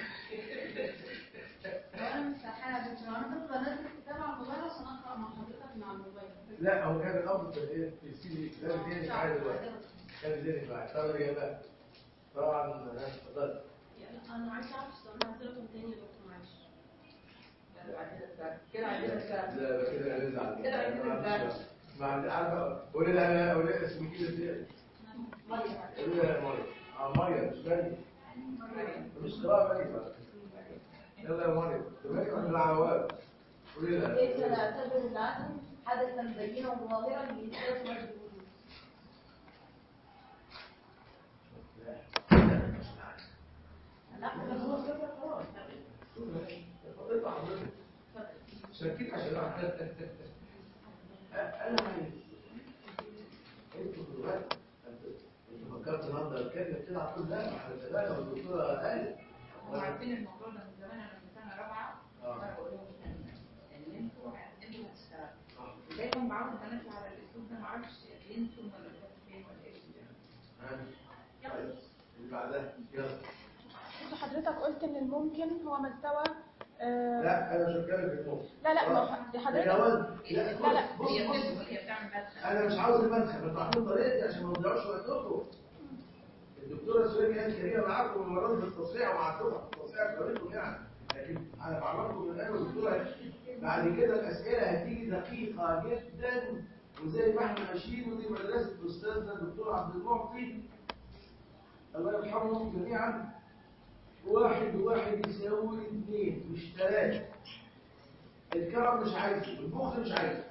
انا مش سرحانه بس انا كنت بنزل الكتاب على الموبايل عشان اقرا مع حضرتك من على الموبايل لا هو كان الأمر في الإيه؟ في السي في ده بيتهيألي معايا دلوقتي كان بيتهيألي معايا طب يا بقى طبعا أنا اتفضل يعني انا عايزه اعرف السؤال هنزل رقم تاني يا دكتور معلش كده عايزين نسأل. لا ده كده نزعل كده عايزين نزعل. ما عندي عارفة قولي لها قولي اسمك كده ازاي؟ قولي لها مريم اه مريم مش مريم مش قراءة مريم يلا يا مريم مريم ولا العوام قولي لها كيف نعتبر العدم حدثا بينا ظاهرا لإثبات واجب الوجود شكيت عشان انا عايز انتوا دلوقتي انتوا فكرت النهارده الكلمه كده على طول لا احنا ثلاثه والدكتوره قالت هم عارفين الموضوع ده من زمان انا من سنه رابعه آه. وانا بقول لهم ان انتوا انتوا هتشتغلوا دايما بعود بنات على الاسلوب ده معرفش انتوا ولا بتاعتوا فين ولا ايه ها؟ طيب، اللي بعدها يلا انت حضرتك قلت ان الممكن هو مستوى آه لا انا مش بتكلم في النص لا لا ما خلاص. هو- دي يا حضرتك جواز لا لا، لا. بص هي بص بتدخل هي بتعمل مدخل انا مش عاوز المدخل انتوا عارفين طريقتي عشان ما تضيعوش وقتكم الدكتوره سوري كانت كريمه معاكم المره دي في التصحيح ومعاكم في التصحيح بتاعتكم يعني لكن انا بعرفكم من الاول الدكتوره بعد كده الاسئله هتيجي دقيقه جدا وزي ما احنا ماشيين ودي مدرسه استاذنا الدكتور عبد المعطي الله يرحمهم جميعا واحد وواحد يساوي اثنين مش ثلاثه الكرم مش عايزه البخل مش عايزه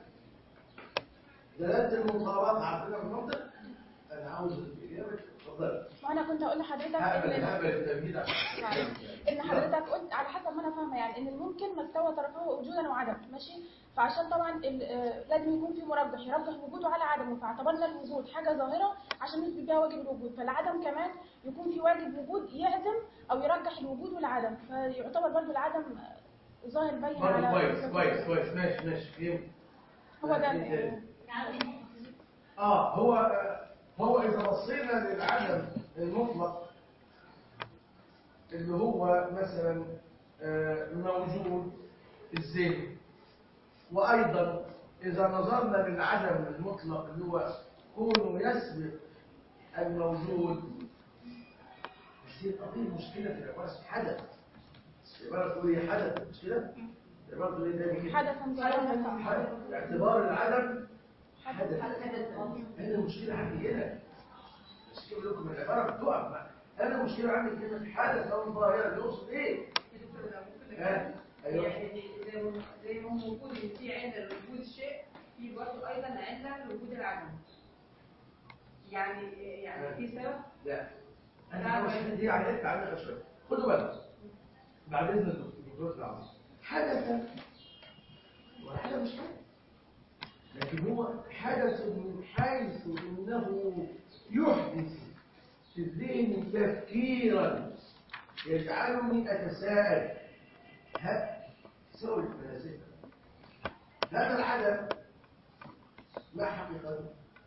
دلالة المطابقة عارفينها في المنطق أنا عاوز الإجابة اتفضل وانا كنت هقول لحضرتك هقبل ان هقبل التمهيد عشان ان حضرتك قلت على حسب ما انا فاهمه يعني ان الممكن مستوى طرفه وجودا وعدم ماشي فعشان طبعا ال- آه، لازم يكون في مرجح يرجح وجوده على عدمه فاعتبرنا الوجود حاجه ظاهره عشان نثبت بيها واجب الوجود فالعدم كمان يكون في واجب وجود يعزم او يرجح الوجود والعدم فيعتبر برضو العدم آه، ظاهر بين برضه على كويس كويس كويس ماشي ماشي فهمت هو ده إيه ال- تاني؟ اه هو هو اذا بصينا للعدم المطلق اللي هو مثلا آه، موجود الذهن وايضا اذا نظرنا للعدم المطلق اللي هو كونه يسبق الموجود مش دي قضيه مشكله في العباره حدث العباره تقول هي حدث مش كده؟ العباره تقول ايه تاني كده؟ حدثا ظاهرا حدث باعتبار العدم حدث حدث هذه المشكلة عندي هنا بس كده لكم العباره بتقف بقى. انا المشكله عندي كلمه حدث او ظاهره بيقصد ايه؟ ها؟ ايوه يعني زي ما زي ما هو موجود ان في عله لوجود شيء في برضه ايضا عله لوجود العدم يعني يعني في سبب لا انا مش دي علقت عنها شويه خدوا بالك بعد اذن الدكتور العظيم حدث وهذا مش حدث لكن هو حدث من حيث انه يحدث في الذهن تفكيرا يجعلني اتساءل ها سؤال الفلاسفه هذا العدم ما حقيقته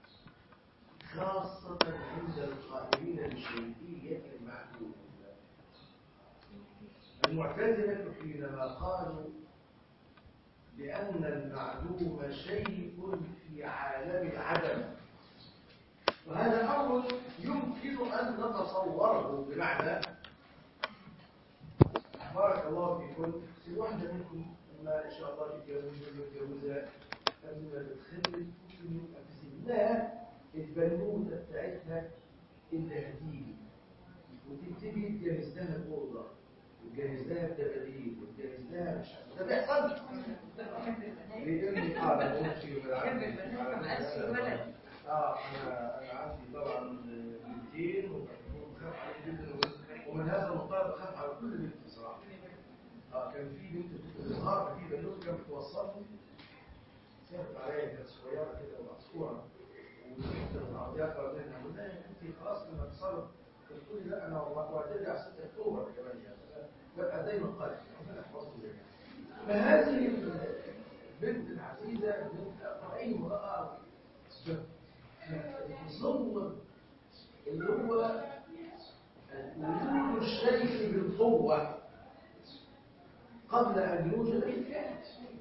خاصة عند القائلين بشيئية المعدوم المعتزلة حينما قالوا بأن المعدوم شيء في عالم العدم وهذا أمر يمكن أن نتصوره بمعنى بارك الله فيكم في واحدة منكم ما إن شاء الله تتجوز متجوزة لما تتخلف ممكن يبقى في سنها البنوتة بتاعتها التهديد وتبتدي تجهز لها الأوضة وتجهز لها الدباديب وتجهز لها مش عارف ده بيحصل لأني اه أنا بمشي اه انا انا عندي طبعا بنتين وبخاف عليهم جدا ومن هذا المطار بخاف على كل بنت بصراحه اه كان في بنت بتظهر في بنوته كانت بتوصلني سافرت عليا كانت صغيره كده ومقصوره وشفت العربيات وبعدين قلت لها انت خلاص لما تصرف تقول لي لا انا وهترجع 6 اكتوبر كمان يعني ببقى دايما قلق ربنا يحفظكم جميعا فهذه البنت العزيزه بنت اي امراه تصور اللي هو وجود الشيء بالقوه قبل ان يوجد بالفعل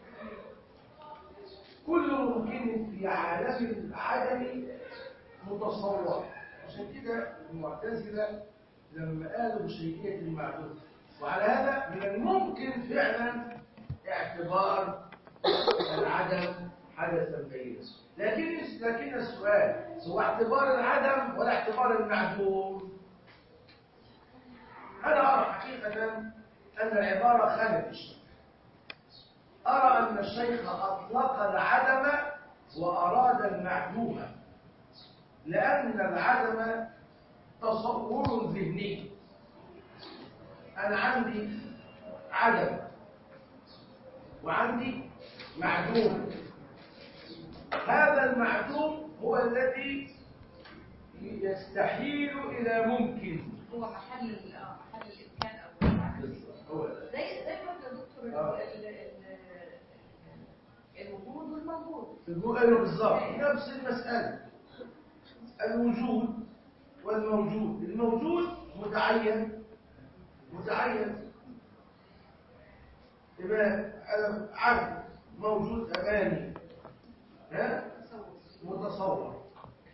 كل ممكن في عالم العدم متصور عشان كده المعتزلة لما قالوا بشيئية المعدوم وعلى هذا من الممكن فعلا اعتبار العدم حدثا بينا لكن لكن السؤال هو اعتبار العدم ولا اعتبار المعدوم انا ارى حقيقة ان العبارة خالف الشيء أرى أن الشيخ أطلق العدم وأراد المعدوم لأن العدم تصور ذهني أنا عندي عدم وعندي معدوم هذا المعدوم هو الذي يستحيل إلى ممكن هو محل ال- آه، محل الامكان او المعنى. هو ده. زي زي ما يا دكتور آه. ال- ال- الوجود والموجود الجو- أيوه بالظبط نفس المسألة الوجود والموجود الموجود متعين متعين يبقى أنا عبد موجود أمامي ها متصور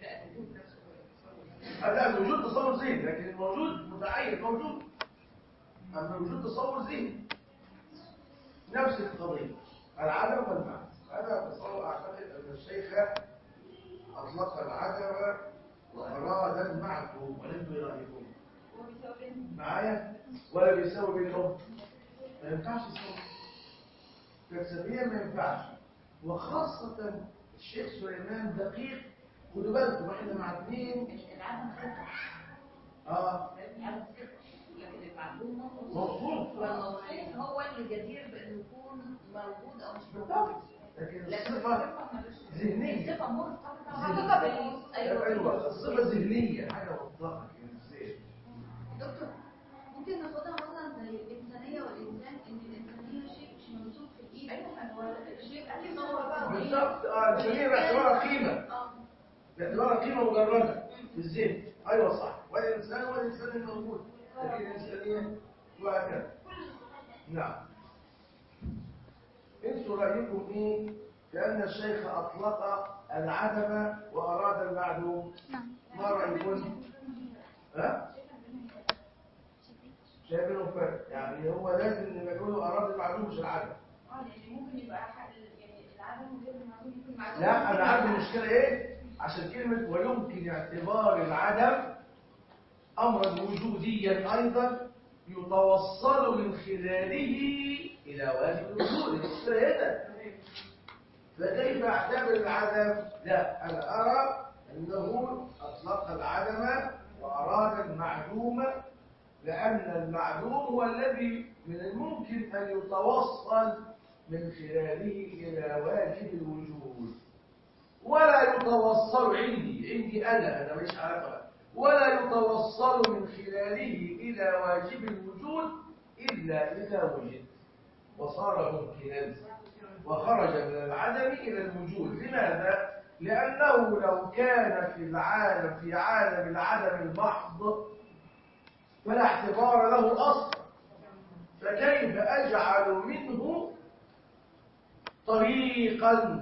لا الوجود تصور ذهني لكن الموجود متعين موجود أما الوجود تصور ذهني نفس القضية العدم والمعنى أنا أتصور أعتقد أن الشيخ أطلق العدم وأراد المعدوم ولم يرأيكم هو بيساوي بين معايا ولا بيساوي بينهم ما ينفعش يساوي فلسفيا ما ينفعش وخاصة الشيخ سليمان دقيق خدوا بالكم احنا مع اثنين العدم صفر اه العدم صفر لكن المعلوم موجود مظبوط والموجود هو اللي جدير بانه يكون موجود او مش موجود بالضبط لكن لكن الصفة الصفة ملوش ذهنية الصفة مرتبطة ذهنية. حقيقة بال ايوه الصفة ذهنية حاجة مطلقة كده ازاي دكتور ممكن ناخدها مثلا زي الإنسانية والإنسان إن الإنسانية شيء مش ممسوك في الإيد أيوة. هو شيء تصور بقى وإيه؟ بالظبط اه الإنسانية باعتبارها قيمة اه باعتبارها قيمة مجردة في الذهن أيوة صح والإنسان هو الإنسان الموجود لكن الإنسانية وهكذا نعم انتوا رأيكم إيه كأن الشيخ أطلق العدم وأراد المعدوم نعم ما رأيكم ها شايفينه فرق يعني هو لازم لما يقولوا أراد المعدوم مش العدم اه يعني ممكن يبقى حق يعني العدم غير المعلوم يكون معلوم لا أنا عندي مشكلة إيه عشان كلمة ويمكن اعتبار العدم أمرا وجوديا أيضا يتوصل من خلاله إلى واجب الوجود المستهدة فكيف أعتبر العدم؟ لا أنا أرى أنه أطلق العدم وأراد المعدوم لأن المعدوم هو الذي من الممكن أن يتوصل من خلاله إلى واجب الوجود ولا يتوصل عندي عندي أنا أنا مش عارفة ولا يتوصل من خلاله إلى واجب الوجود إلا إذا وجد وصار ممكنا وخرج من العدم إلى الوجود لماذا؟ لأنه لو كان في العالم في عالم العدم المحض فلا اعتبار له أصلا فكيف أجعل منه طريقا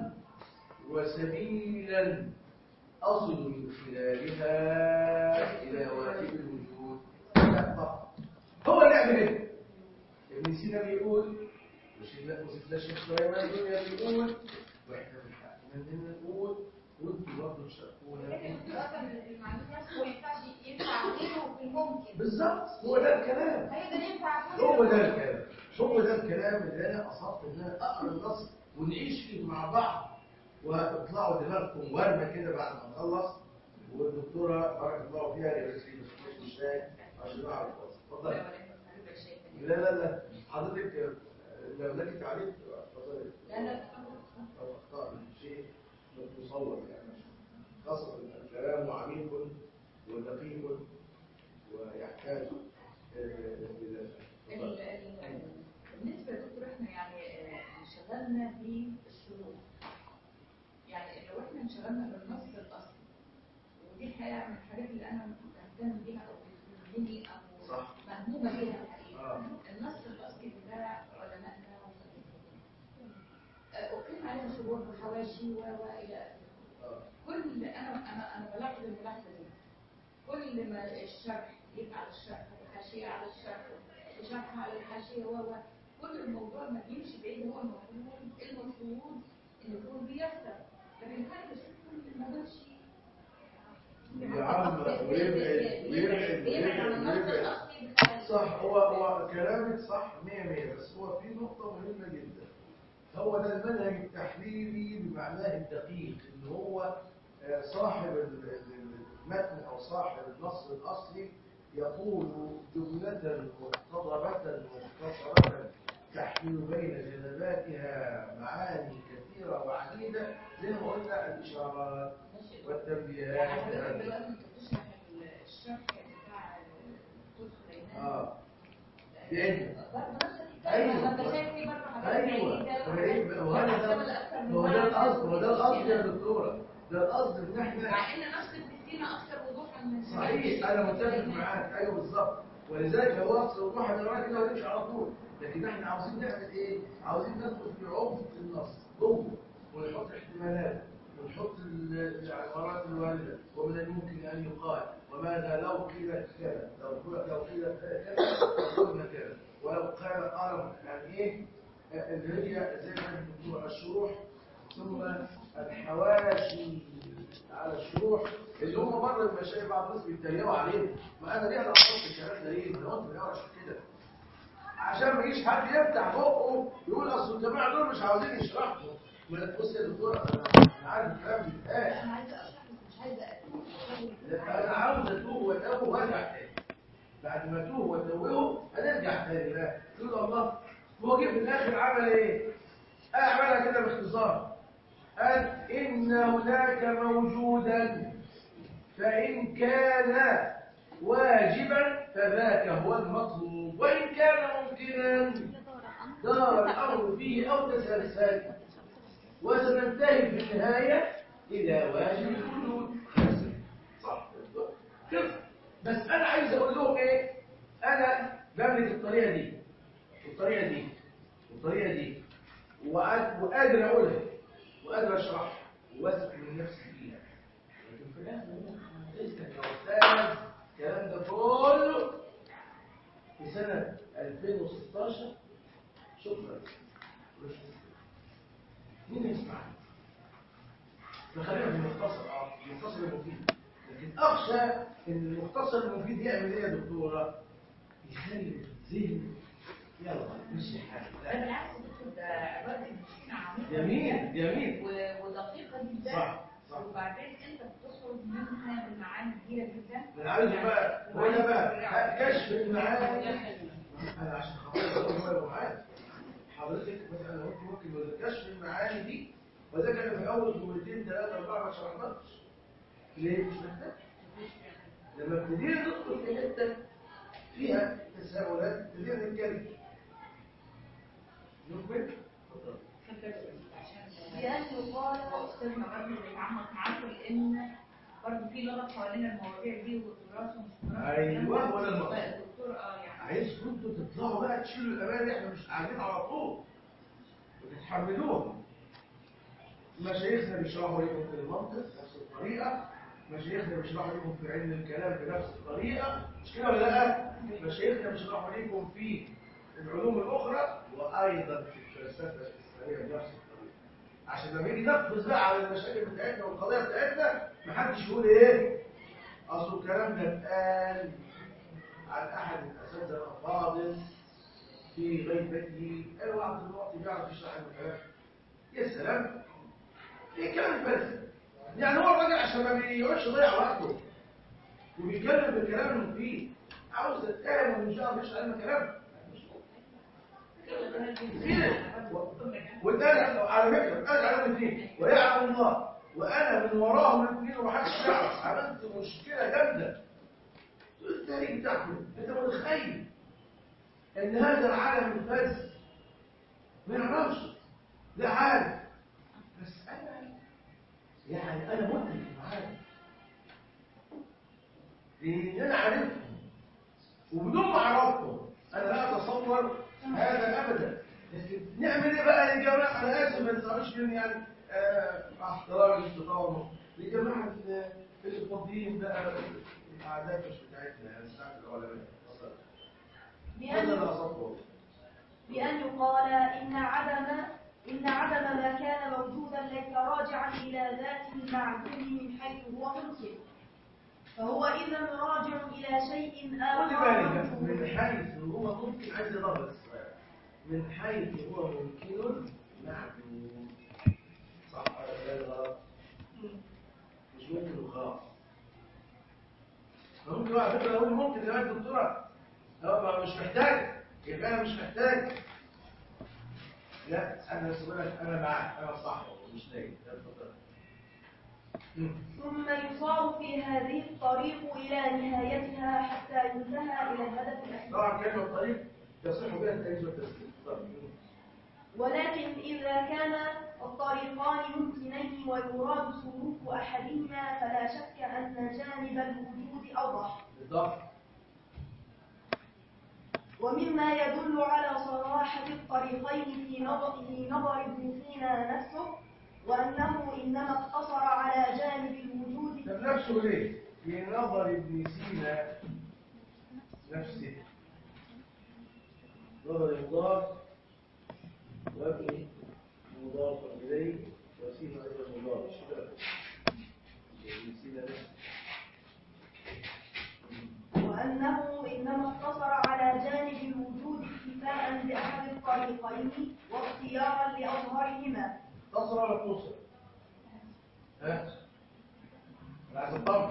وسبيلا أصل من خلالها إلى واجب الوجود لا طبعا هو اللعب هنا ابن سينا بيقول وسيدنا وسيدنا الشيخ سليمان الدنيا بيقول واحنا في الحق من نقول وانتوا برضه تشاركونا لكن اصلا المعلومات نفسه ما ينفعش ينفع غيره في الممكن بالظبط هو ده الكلام هيقدر ينفع هو ده الكلام هو ده الكلام اللي انا قصدت ان انا اقرا النص ونعيش فيه مع بعض وتطلعوا دماغكم ورمه كده بعد ما نخلص والدكتوره بارك الله فيها اللي بس لي بس مش شاي عشان نعرف اتفضل لا لا لا حضرتك آه، لو لك تعليق اتفضلي لا لا أو أخطاء شيء مصور يعني خاصة الكلام عميق ودقيق ويحتاج آه، إلى ال- ال- بالنسبة يا دكتور احنا يعني آه، انشغلنا بالشروط يعني لو احنا انشغلنا بالنص الاصلي ودي الحقيقة من الحاجات اللي انا بهتم بيها او بتهمني او صح. مهمومة بيها الحقيقة آه. النص الاصلي بتاع علمائنا وفقهاء أقيم عليها شروط وحواشي و والى اخره آه. كل انا انا انا بلاحظ الملاحظه دي كل ما الشرح يبقى على الشرح والحاشيه على الشرح وشرح على الحاشيه و و كل الموضوع ما بيمشي بعيد هو المفروض المفروض ان يكون بيحصل لكن انا بشوف كل الموضوع شيء يعمق ويبعد ويبعد بيبعد عن النص ويبعد الاصلي بتاع صح هو هو كلامك صح 100 100 بس هو في نقطة مهمة جدا هو ده المنهج التحليلي بمعناه الدقيق ان هو آه، صاحب ال- ال- المتن او صاحب النص الاصلي يقول جملة مقتضبة مختصرة تحمل بين جنباتها معاني كثيرة وعديدة زي ما قلنا الإشارات ماشي يعني والتنبيهات حضرتك دلوقتي انت بتشرح الشرح بتاع الدكتور سليمان اه بعلم برضه نفس الحكايه أيوة. ما انت شايف في برضه حاجات ايوه بعيدة طيب، وهذا ده وهتحتمل أكتر من هو ده مرة. القصد هو ده القصد يا دكتوره ده القصد ان احنا مع ان نفس بتدينا اكثر وضوحا من صحيح انا متفق معاك ايوه بالظبط ولذلك لو وصل الروح انا كده هنمشي على طول لكن احنا عاوزين نعمل ايه؟ عاوزين ندخل في عمق النص جوه ونحط احتمالات ونحط ال- العبارات الوارده ومن الممكن ان يقال وماذا لو قيل كذا لو قيل- لو قيل كذا قلنا كذا ولو قال قال يعني ايه اللي هي زي ما الدكتور الشروح ثم الحواشي على الشروح اللي هم بره المشايخ بعض الناس بيتريقوا عليهم ما انا ليه انا احط الكلام ده ليه؟ ما هو انت بتعرف كده عشان ما يجيش حد يفتح بقه يقول اصل الجماعه دول مش عاوزين يشرحوا ما لا بص يا دكتور انا أنا عارف الكلام بيتقال انا عايزه اشرح بس مش عايزه أتوه. لا، انا عاوز اتوه واتوه وارجع تاني بعد ما اتوه واتوهه هنرجع تاني بقى تقول الله هو جه في الاخر عمل ايه؟ قال عملها كده باختصار قال ان هناك موجودا فان كان واجبا فذاك هو المطلوب وان كان ممكنا دار الامر فيه او تسلسل وسننتهي في النهايه الى واجب الوجود صح كده بس انا عايز اقول لهم ايه انا بملك الطريقه دي والطريقه دي والطريقه دي وقاد- وقادر اقولها وقادر اشرحها وواثق من نفسي فيها لكن في الاخر انت يا استاذ الكلام ده كله في سنه 2016 شكرا مين يسمعني فخلينا في المختصر اه المفيد لكن اخشى ان المختصر المفيد يعمل ايه يا دكتوره يخلي الذهن يلا مش حاجه لا بالعكس يا دكتور ده عباره المسكين عميقه جميل جميل و- ودقيقه جدا صح صح وبعدين انت بتخرج منها بالمعاني كبيره جدا انا عايز بقى هو ده بقى كشف المعاني انا عشان خاطر هو يبقى معايا حضرتك مثلا لو انت ممكن ما كشف المعاني دي وذاك انا في اول جملتين ثلاثه اربعه ما شرحناش ليه مش محتاج لما ابتدينا ندخل في حته فيها تساؤلات ابتدينا نتكلم نكمل اتفضل بأن يقال استاذنا برضه بيتعمق معاكم لان برضه في لغط حوالين المواضيع دي والتراث ومش تراث أيوة، ولا المقصود. الدكتور اه يعني عايزكم انتوا تطلعوا بقى تشيلوا الامان احنا مش قاعدين على طول وتتحملوها مشايخنا بيشرحوا لكم في المنطق نفس الطريقه مشايخنا بيشرحوا لكم في علم الكلام بنفس الطريقه مش كده ولا لا مشايخنا بيشرحوا لكم في العلوم الاخرى وايضا في الفلسفه الاسلاميه بنفس الطريقه عشان لما يجي ننفذ بقى على المشاكل بتاعتنا والقضايا بتاعتنا محدش يقول ايه اصل الكلام ده اتقال عن احد الاساتذه الافاضل في غيبته قالوا عبد المعطي بيعرف يشرح الكلام يا سلام ايه كلام فلسفي يعني هو الراجل عشان ما بيقعدش يضيع وقته وبيتكلم بالكلام المفيد عاوز تتهم ومش عارف يشرح لنا كلام وده على فكره قال على الاثنين ويعلم الله وانا من وراهم الاثنين ومحدش يعرف عملت مشكله جامده التاريخ بتاعكم انت متخيل ان هذا العالم الفاسد ما يعرفش لا عارف بس انا يعني انا مدرك معاه لان انا عرفته وبدون ما اعرفه انا لا اتصور هذا ابدا لكن نعمل ايه بقى يا جماعه انا اسف ما تزعلوش مني يعني آه، مع احترام الاستقامه لجماعه ال- اللي فاضيين بقى العادات مش بتاعتنا يعني بتاعت العلماء اتفضل. بأن اتفضل يا صفوة. بأن يقال إن عدم إن عدم ما كان موجودا ليس راجعا إلى ذات المعدوم من حيث هو ممكن فهو إذا راجع إلى شيء خلي آخر بالك موجود. من حيث هو ممكن عايز يضرب السؤال من حيث هو ممكن معدوم صح ولا لا غلط مش ممكن وخلاص ممكن على فكره اقول ممكن يا دكتوره اه مش محتاج يبقى انا مش محتاج لا انا سؤالك انا معاك انا صح مش نايم لا، اتفضل. مم. ثم يصار في هذه الطريق إلى نهايتها حتى ينتهى إلى الهدف الأخير طبعا كلمه الطريق تصح بها التأنيث والتسليم اتفضل. ولكن إذا كان الطريقان يمكنين ويراد سلوك أحدهما فلا شك أن جانب الوجود أوضح بالضبط ومما يدل على صراحة الطريقين في نظر, في نظر ابن سينا نفسه وأنه إنما اقتصر على جانب الوجود طب نفسه ليه؟ في نظر ابن سينا نفسه نظر مضاف وابن مضاف إليه وسينا أيضا مضاف شباب ابن سينا نفسه وأنه إنما اقتصر على جانب الوجود اكتفاء بأحد الطريقين واختيارا لأظهرهما تصل ولا توصل؟ ها؟ أنا عايز الطبع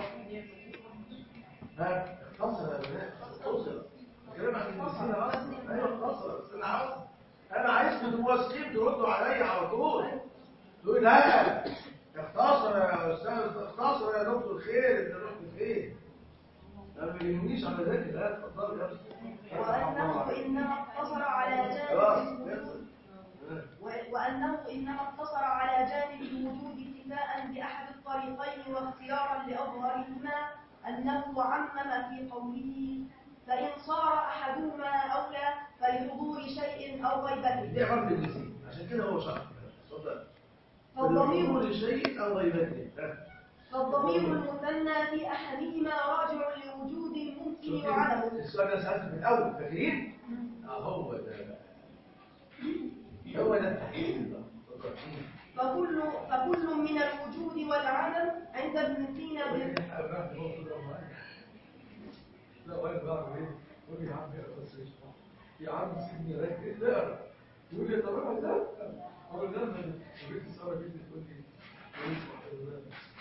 ها؟ اختصر يا بنات توصل الكلام عن ابن سينا أصلا أيوه اختصر بس أنا عاوز أنا عايزكم تبقوا واثقين تردوا عليا على طول تقول لا اختصر يا أستاذ اختصر يا دكتور خير أنت رحت فين؟ أنا ما يهمنيش على ذلك لا اتفضل يا أستاذ وأنه إنما اقتصر على خلاص جانب الوجود يلا. ها. وأنه إنما اقتصر على جانب الوجود اكتفاء بأحد الطريقين واختيارا لأظهرهما أنه عمم في قوله فإن صار أحدهما أولى فلحضور شيء أو غيبته دي عرض الجنسي عشان كده هو شرح اتفضل فالضمير الضمير لشيء او غيبته ها. فالضمير المثنى في أحدهما راجع لوجود الممكن شوف وعدمه السؤال ده سالته في الاول فاكرين اه هو ده بقى. هو ده التحليل ده اتفضل. فكل فكل من الوجود والعدم عند ابن سينا بال- لا وانا بعمل ايه؟ قول يا عم اقرا بس اشرح يا عم سيبني ركز اقرا يقول لي طب انا ده اقول لا ما جبت السؤال جبت تقول لي قول لي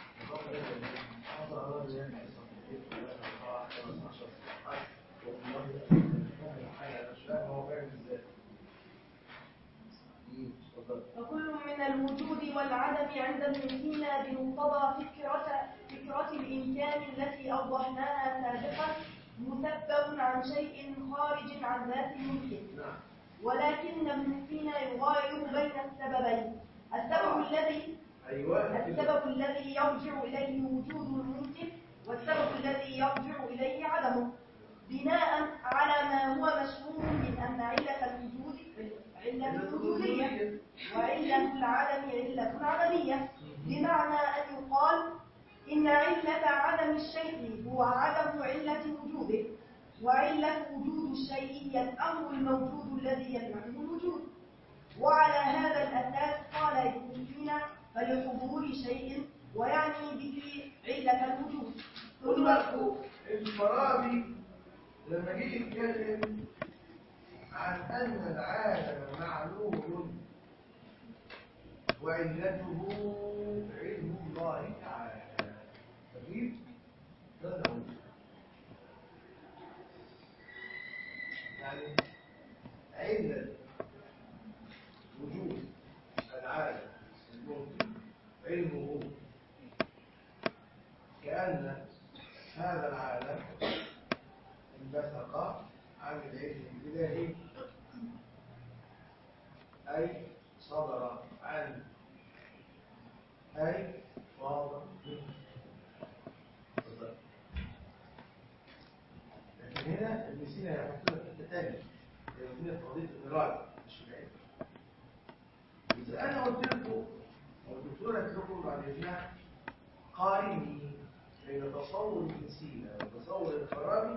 فكل من الوجود والعدم عند ابن سينا بمقتضى فكرة فكرة الإمكان التي أوضحناها سابقا مسبب عن شيء خارج عن ذات الممكن نعم ولكن ابن سينا يغاير بين السببين السبب الذي ايوه السبب الذي يرجع إليه وجود الممكن والسبب الذي يرجع إليه عدمه بناء على ما هو مشهور من أن علة الوجود علة وجودية وعلة العدم علة عدمية بمعنى أن يقال إن علة عدم الشيء هو عدم علة وجوده وعلة وجود الشيء هي الأمر الموجود الذي يلزمه الوجود وعلى هذا الأساس قال ابن سينا فلحضور شيء ويعني به علة الوجود خد ثم بالكم الفارابي لما جه يتكلم عن ان العالم معلوم وعلته علم الله تعالى تجيب هذا هو يعني علة وجود العالم الممكن علمه كأن هذا العالم انبثق عن العلم الإلهي أي صدر عن أي صادر منه صدر. لكن هنا ابن سينا يحط لك حته ثانيه ابن سينا في قضيه الإرادة مش في العلم إذا أنا قلت لكم والدكتور قالت لكم بعد إذنها قارني بين تصور ابن سينا وتصور الفارابي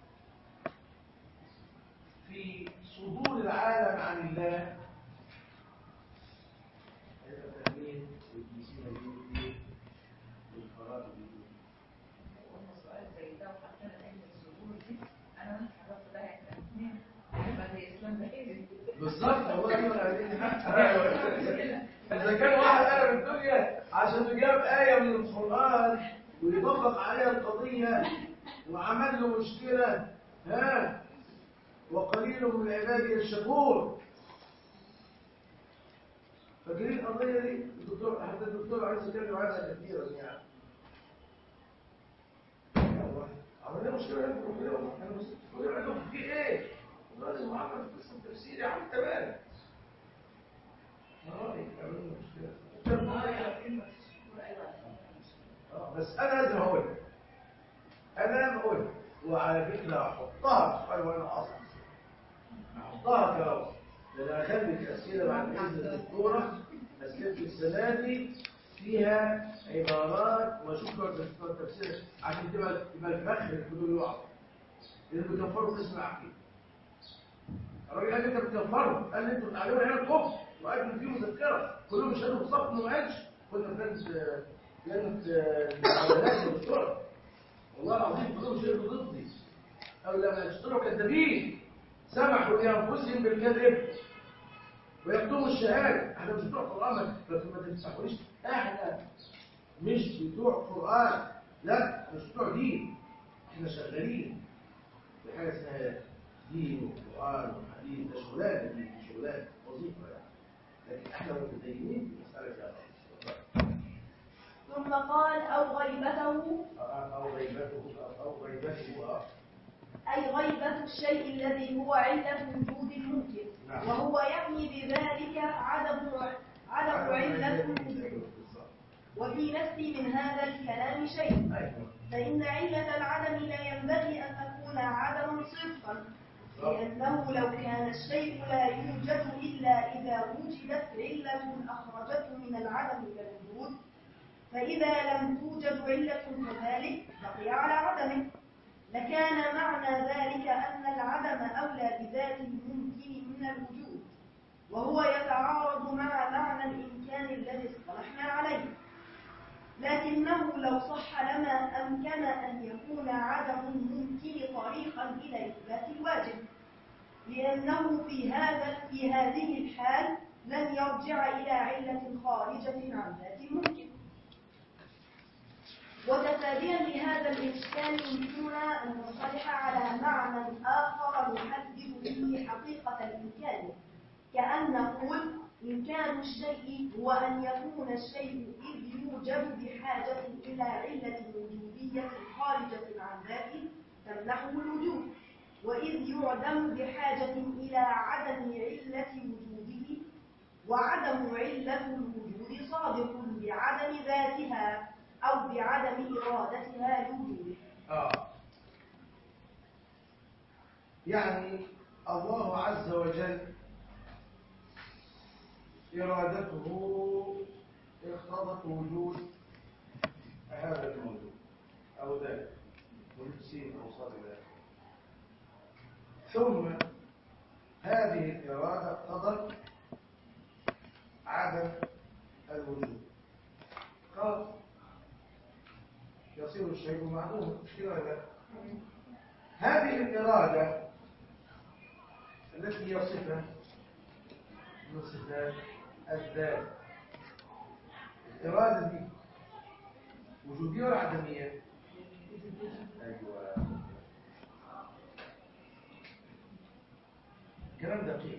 في صدور العالم عن الله هيبقى فاهمين ابن سينا بيقول ايه والفارابي بيقول قلنا سؤال زي ده وحطينا علم الظهور دي انا ما اتعرفت بقى احنا الاثنين يبقى زي اسلام بهيري بالظبط هو ده اللي عايزين نحقق. اذا كان واحد قلب الدنيا عشان يجاب ايه من القران ويطبق عليها القضيه وعمل له مشكله ها وقليل من عبادي الشكور فاكرين القضيه دي الدكتور حتى الدكتور عايز يتكلم عنها كثيرا يعني عملنا مشكله لكم كده والله انا بس بقول لكم في ايه الراجل محمد قسم تفسيري عم تمام اه يعملوا مشكله آه، بس انا لازم اقول انا بقول وعلى فكره احطها سؤال وانا اصلا احطها كلام لان انا خليت اسئله بعد اذن الدكتوره اسئله السنه دي فيها عبارات وشكرا دكتور التفسير عشان تبقى تبقى الفخر الكتب يقع اللي بيكفروا اسم العقيده الراجل قال لي انت بتكفروا قال لي انتوا بتعلموا هنا الكفر وقدم فيه مذكره كلهم شهدوا في صف ما قالش كنا في كانت كانت معاملات الدكتوره والله العظيم كلهم شهدوا ضدي او لما يشتروا كذابين سمحوا لانفسهم بالكذب ويكتموا الشهاده احنا مش بتوع قران لكن ما تمسحوش احنا مش بتوع قران لا مش بتوع دين احنا شغالين في حاجه اسمها دين وقران وحديث ده شغلانه دي شغلانه وظيفه يعني لكن احنا متدينين في مساله هذا ثم قال أو غيبته او غيبته او غيبته اه أي غيبة الشيء الذي هو علة وجود الممكن نعم. وهو يعني بذلك عدم عدم علة الوجود وفي نفسي من هذا الكلام شيء ايوه فإن علة العدم لا ينبغي أن تكون عدما صرفا لأنه لو كان الشيء لا يوجد إلا إذا وجدت علة أخرجته من العدم إلى الوجود فإذا لم توجد علة كذلك بقي على عدمه لكان معنى ذلك أن العدم أولى بذات الممكن من الوجود وهو يتعارض مع معنى الإمكان الإمكان الذي اصطلحنا عليه لكنه لو صح لما أمكن أن يكون عدم الممكن طريقا إلى إثبات الواجب لأنه في هذا في هذه الحال لن يرجع إلى علة خارجة عن ذات الممكن وتفاديا لهذا الإشكال يمكننا أن نصطلح على معنى آخر نحدد به حقيقة الإمكان كأن نقول إمكان الشيء هو أن يكون الشيء إذ يوجد بحاجة إلى علة وجودية خارجة عن ذاته تمنحه الوجود وإذ يعدم بحاجة إلى عدم علة وجوده وعدم علة الوجود صادق بعدم ذاتها أو بعدم إرادتها لوجوده آه. يعني الله عز وجل إرادته اقتضت وجود هذا الموجود أو ذلك ونفسين أو صار ذلك ثم هذه الإرادة اقتضت عدم الوجود خلاص يصير الشيء معلوما مش كده ولا لا؟ هذه الإرادة التي هي صفة من صفات الذات الإرادة دي وجودية ولا عدمية؟ أيوة كلام دقيق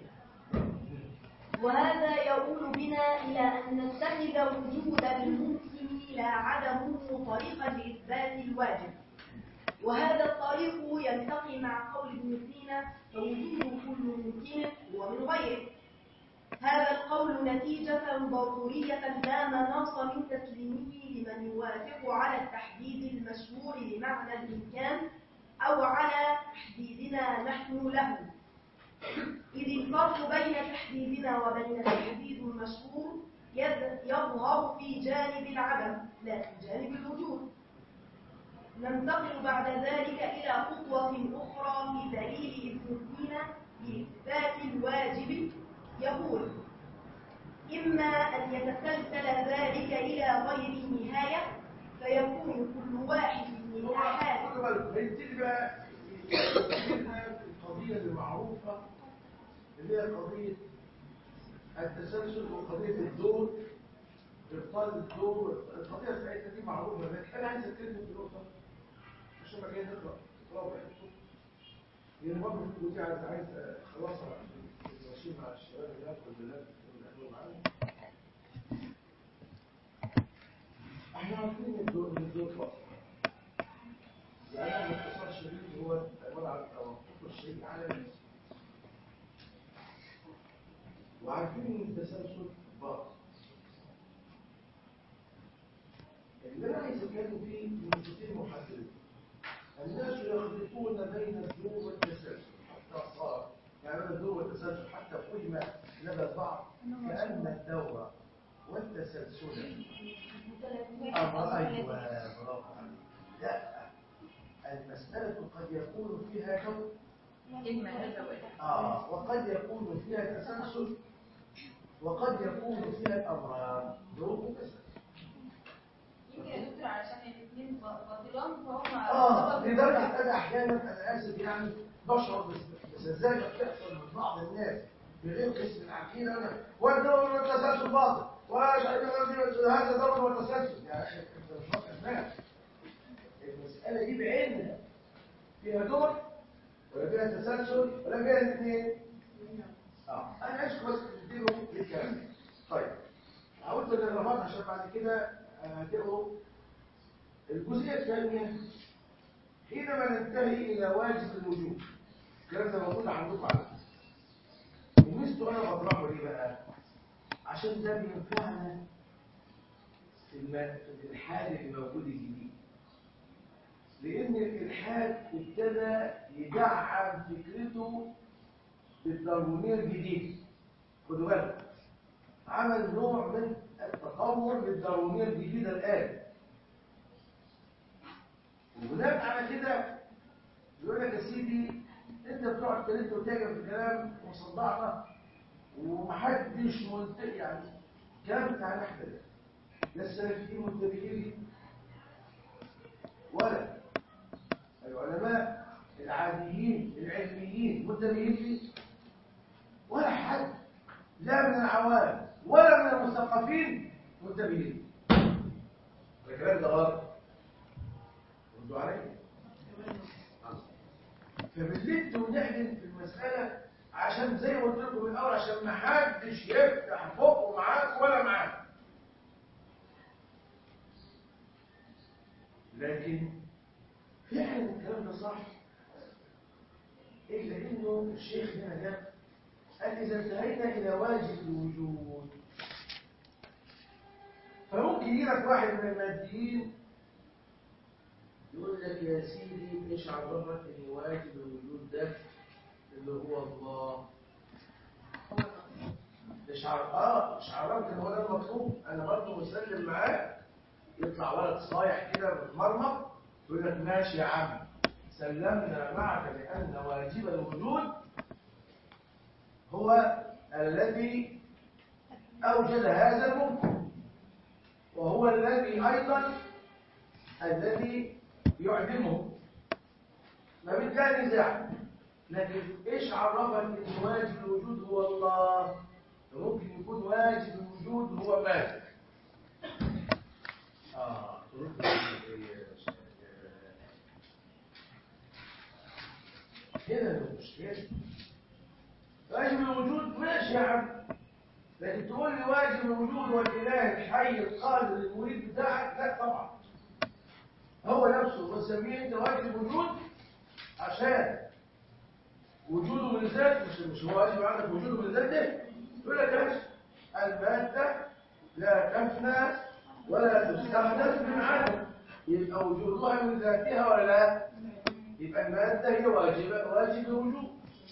وهذا يقول بنا إلى أن نتخذ وجود الممكن لا عدمه طريقا لإثبات الواجب وهذا الطريق يلتقي مع قول ابن سينا فوجود كل ممكن هو من غيره هذا القول نتيجة ضرورية لا مناص من تسليمه لمن يوافق على التحديد المشهور لمعنى الإمكان أو على تحديدنا نحن له إذ الفرق بين تحديدنا وبين التحديد المشهور يظ- يظهر في جانب العدم لا في جانب الوجود ننتقل بعد ذلك إلى خطوة أخرى في دليل ابن سينا لإثبات الواجب يقول إما أن يتسلسل ذلك إلى غير نهاية فيكون كل واحد من الآحاد خدوا بالكم هيبتدي بقى يجيبنا القضية المعروفة اللي هي قضية التسلسل وقضية الدور إبطال الدور القضية بتاعتنا دي معروفة لكن أنا عايز أتكلم في نقطة عشان ما جاي نقرأ تقرأوا براحتكم لأن برضه الكتب دي عايز عايز أخلصها عشان ماشيين مع الشباب هناك والبنات اللي قالوا معانا احنا عارفين ان الدور ان الدور فقط لأن الاختصار الشديد هو عبارة عن توقف الشيء على نفسه وعارفين ان التسلسل باطل اللي انا عايز اتكلم فيه من نقطتين محددين الناس يخلطون بين الدور والتسلسل حتى صار يعني بين الدور والتسلسل حتى فهم لدى بعض كأن الدور والتسلسل أمر أيوة برافو عليك لا المسألة قد يكون فيها دور إما هذا ولا آه وقد يكون فيها تسلسل وقد يكون فيها الأمران دور وتسلسل يمكن يا دكتور علشان الاثنين باطلان فهم اه لدرجة أنا أحيانا أنا آسف يعني بشعر بس- بسذاجة بتحصل من بعض الناس بغير قسم العقيدة أنا والدور والتسلسل باطل وهذا دور والتسلسل يا أخي أنت مش واخد بالك المسألة دي بعينها فيها دور ولا فيها تسلسل ولا فيها الاثنين اه أنا عايز بس تديله الكلام طيب عاوز الرماد عشان بعد كده هتقروا الجزئية الثانية حينما ننتهي إلى واجب الوجود الكلام ده موجود عندكم على فكرة. ومثله أنا بطرحه ليه بقى؟ عشان ده بينفعنا في الم- في الإلحاد اللي موجود الجديد لأن الإلحاد ابتدى يدعم فكرته بالداروينية الجديد خدوا بالك عمل نوع من التطور للداروينية الجديدة الآن وبناء على كده يقول لك يا سيدي انت بتقعد تلف وتاجر في الكلام وصدعنا ومحدش منتهي يعني الكلام بتاع احنا ده لا السلفيين منتبهين ولا العلماء العاديين العلميين منتبهين فيه ولا حد لا من العوام ولا من المثقفين منتبهين الكلام ده غلط ردوا عليه فبنلت ونعلن في المسألة عشان زي ما قلت لكم من الأول عشان ما حدش يفتح بقه معاك ولا معاك لكن فعلا الكلام ده صح إلا إنه الشيخ هنا جاب قال إذا انتهينا إلى واجب الوجود فممكن يجيلك واحد من الماديين يقول لك يا سيدي ايش عرفك ان واجب الوجود ده اللي هو الله مش عارف اه مش عرفت ان هو ده المطلوب انا برضه مسلم معاك يطلع ولد صايح كده متمرمط يقول لك ماشي يا عم سلمنا معك بان واجب الوجود هو الذي اوجد هذا الممكن وهو الذي ايضا الذي يعدمه ما بالتالي نزاع لكن ايش عرفك ان واجب الوجود هو الله ممكن يكون واجب الوجود هو مالك اه ترد هنا المشكله واجب الوجود ماشي يا عم لكن تقول لي واجب الوجود والاله الحي القادر المريد بتاعك لا طبعا هو نفسه بنسميه انت واجب وجود عشان وجوده من الذات مش مش هو واجب عندك وجوده من الذات ده يقول لك ايش الماده لا تفنى ولا تستحدث من عدم يبقى وجودها من ذاتها ولا لا يبقى الماده هي واجبه واجب الوجود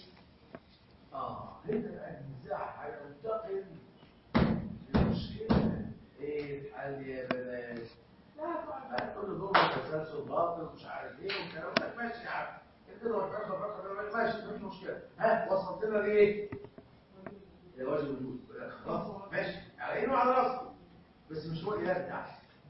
اه هنا بقى النزاع هينتقل لمشكله ايه الحل يا بلاش لا طبعا كل دول تسلسل باطل مش عارف ايه والكلام ده ماشي يا عم انت لو فكرت فكرت ماشي مفيش مشكله ها وصلت لنا لايه؟ لواجب الوجود خلاص ماشي على عينه وعلى راسه بس مش هو الاله بتاعك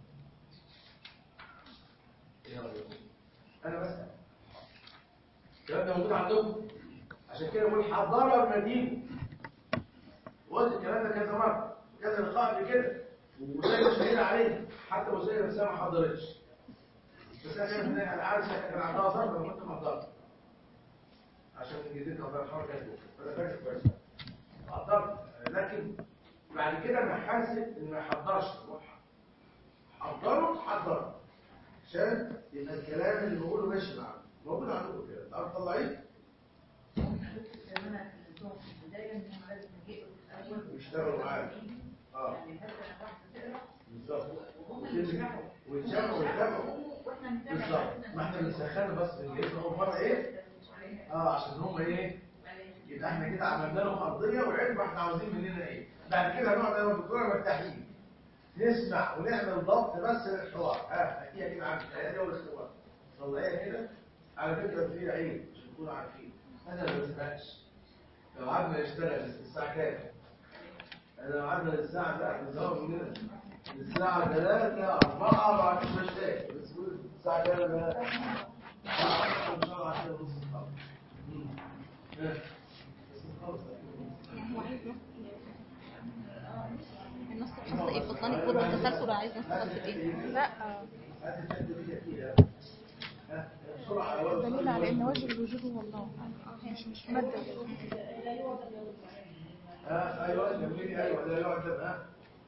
ايه رايكم؟ انا بسال الكلام ده موجود عندكم عشان كده بقول حضروا المدينه وقلت الكلام ده كذا مره كذا لقاء قبل كده وزي مش شهيد عليه حتى وزي نفسها ما حضرتش بس انا شايف ان انا عارف ان كان عندها ظرف انا كنت محضرت عشان جدتها الله يرحمها كانت انا فاكر كويس حضرت لكن بعد كده انا حاسس ان ما حضرش حضروا حضروا عشان يبقى الكلام اللي بقوله ماشي معاك موجود عندكم كده تعرف طلعيه يشتغلوا معاك اه بالظبط ويتجمعوا ويتجمعوا بالظبط ما احنا بنسخنه بس بنجيب لهم مره ايه اه عشان هم ايه يبقى احنا كده عملنا لهم ارضيه وعرفوا احنا عاوزين مننا ايه بعد كده هنقعد انا والدكتوره مرتاحين نسمع ونعمل ضبط بس للحوار ها احكيها كده عن الحياه ولا الحوار طلعيها كده على فكره في عيب عشان تكونوا عارفين انا ما بسمعش لو قعدنا نشتغل الساعه كام انا لو قعدنا الساعه لا بنزود مننا الساعه 3 4 بعد مش مشتاق بس الساعه 3 ان شاء الله عشان نص الصبح هو عايز نص النص نص ايه بطلان الكود والتسلسل ولا عايز نص خط ايه؟ لا دليل على ان واجب الوجود هو الله مش مش مادة ها ايوه كملي ايوه لا يعتب ها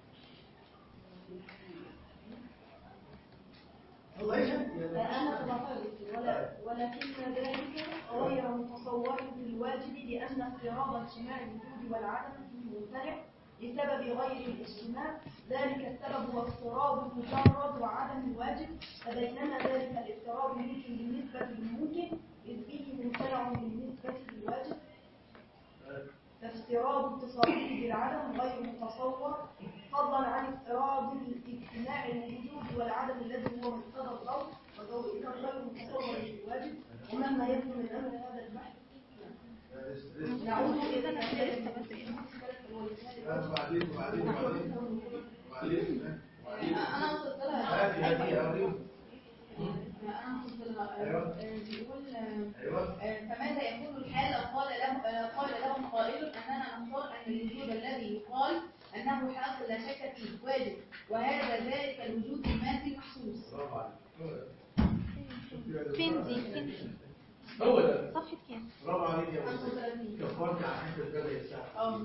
الله يهدي فأنا معترض ولا ولكن ذلك غير متصور في الواجب لأن اضطراب اجتماع الوجود والعدم فيه ممتنع لسبب غير الاجتماع ذلك السبب هو اضطراب المجرد وعدم الواجب فبينما ذلك الاضطراب ممكن بالنسبة للممكن إذ به ممتنع بالنسبة للواجب فافتراض اتصاله بالعدم غير متصور فضلا عن افتراض اجتماع الوجود والعدم الذي هو مقتضى الضوء وهو اذا غير متصور للواجب ومهما يبدو من امر هذا البحث نعود الى بعدين وبعدين وبعدين أيوة. آه، بيقول آه، ايوه آه، فماذا يكون الحال لو قال له آه، قال لهم قائل اننا نختار ان الوجود الذي يقال انه حاصل لا شك فيه واجب وهذا ذلك الوجود المادي المحسوس برافو عليك فين دي؟ فين دي؟ هو ده صفحة كام؟ برافو عليك يا ابو كفرت على حته البلد الساعه اه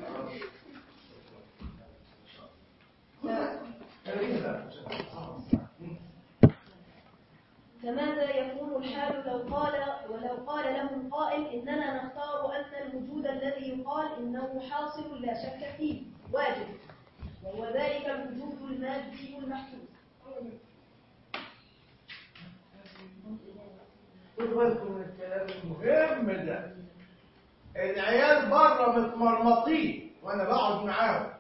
فماذا يكون الحال لو قال ولو قال لهم قائل إننا نختار أن الوجود الذي يقال إنه حاصل لا شك فيه واجب وهو ذلك الوجود المادي المحسوس خدوا بالكم من الكلام المهم ده العيال بره متمرمطين وانا بقعد معاهم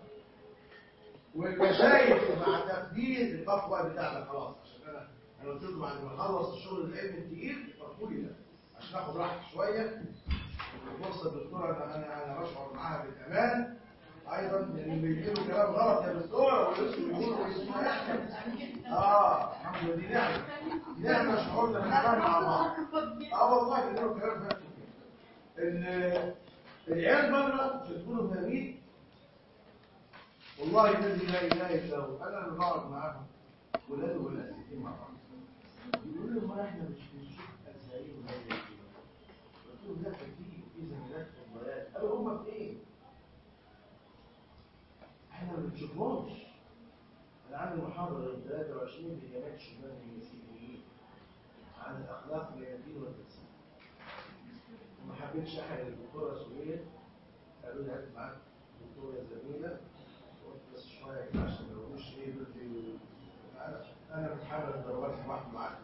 والمشايخ مع تقدير الفتوى بتاعنا خلاص عشان انا انا قلت لكم بعد ما اخلص الشغل العلمي التقيل فرقوا لي ده عشان اخد راحتي شويه وفرصه الدكتوره ان انا انا بشعر معاها بالامان ايضا لان اللي بيقولوا كلام غلط يا دكتوره ولسه بيقولوا اسمه احمد اه الحمد لله دي نعمه دي نعمه شعورنا بالكلام مع بعض اه والله بيقولوا كلام فاتح ان العيال بره مش تكونوا فاهمين والله الذي لا اله الا هو انا اللي بقعد معاهم ولاده والاسئلتين مع بعض يقولوا لي ما احنا مش بنشوف ازاي ولا قلت لهم لا تكتيك في زميلات وضيات قالوا هم في ايه؟ احنا ما بنشوفهمش انا عندي محاضره يوم 23 في جامعه الشبان المسيحيين عن الاخلاق اليتيم والتسليم وما حبيتش احد الدكتوره سوريه قالوا لي هات معاك دكتوره زميله قلت بس شويه كده عشان ما يقولوش ايه بدي انا انا بتحرك دلوقتي واحد معاك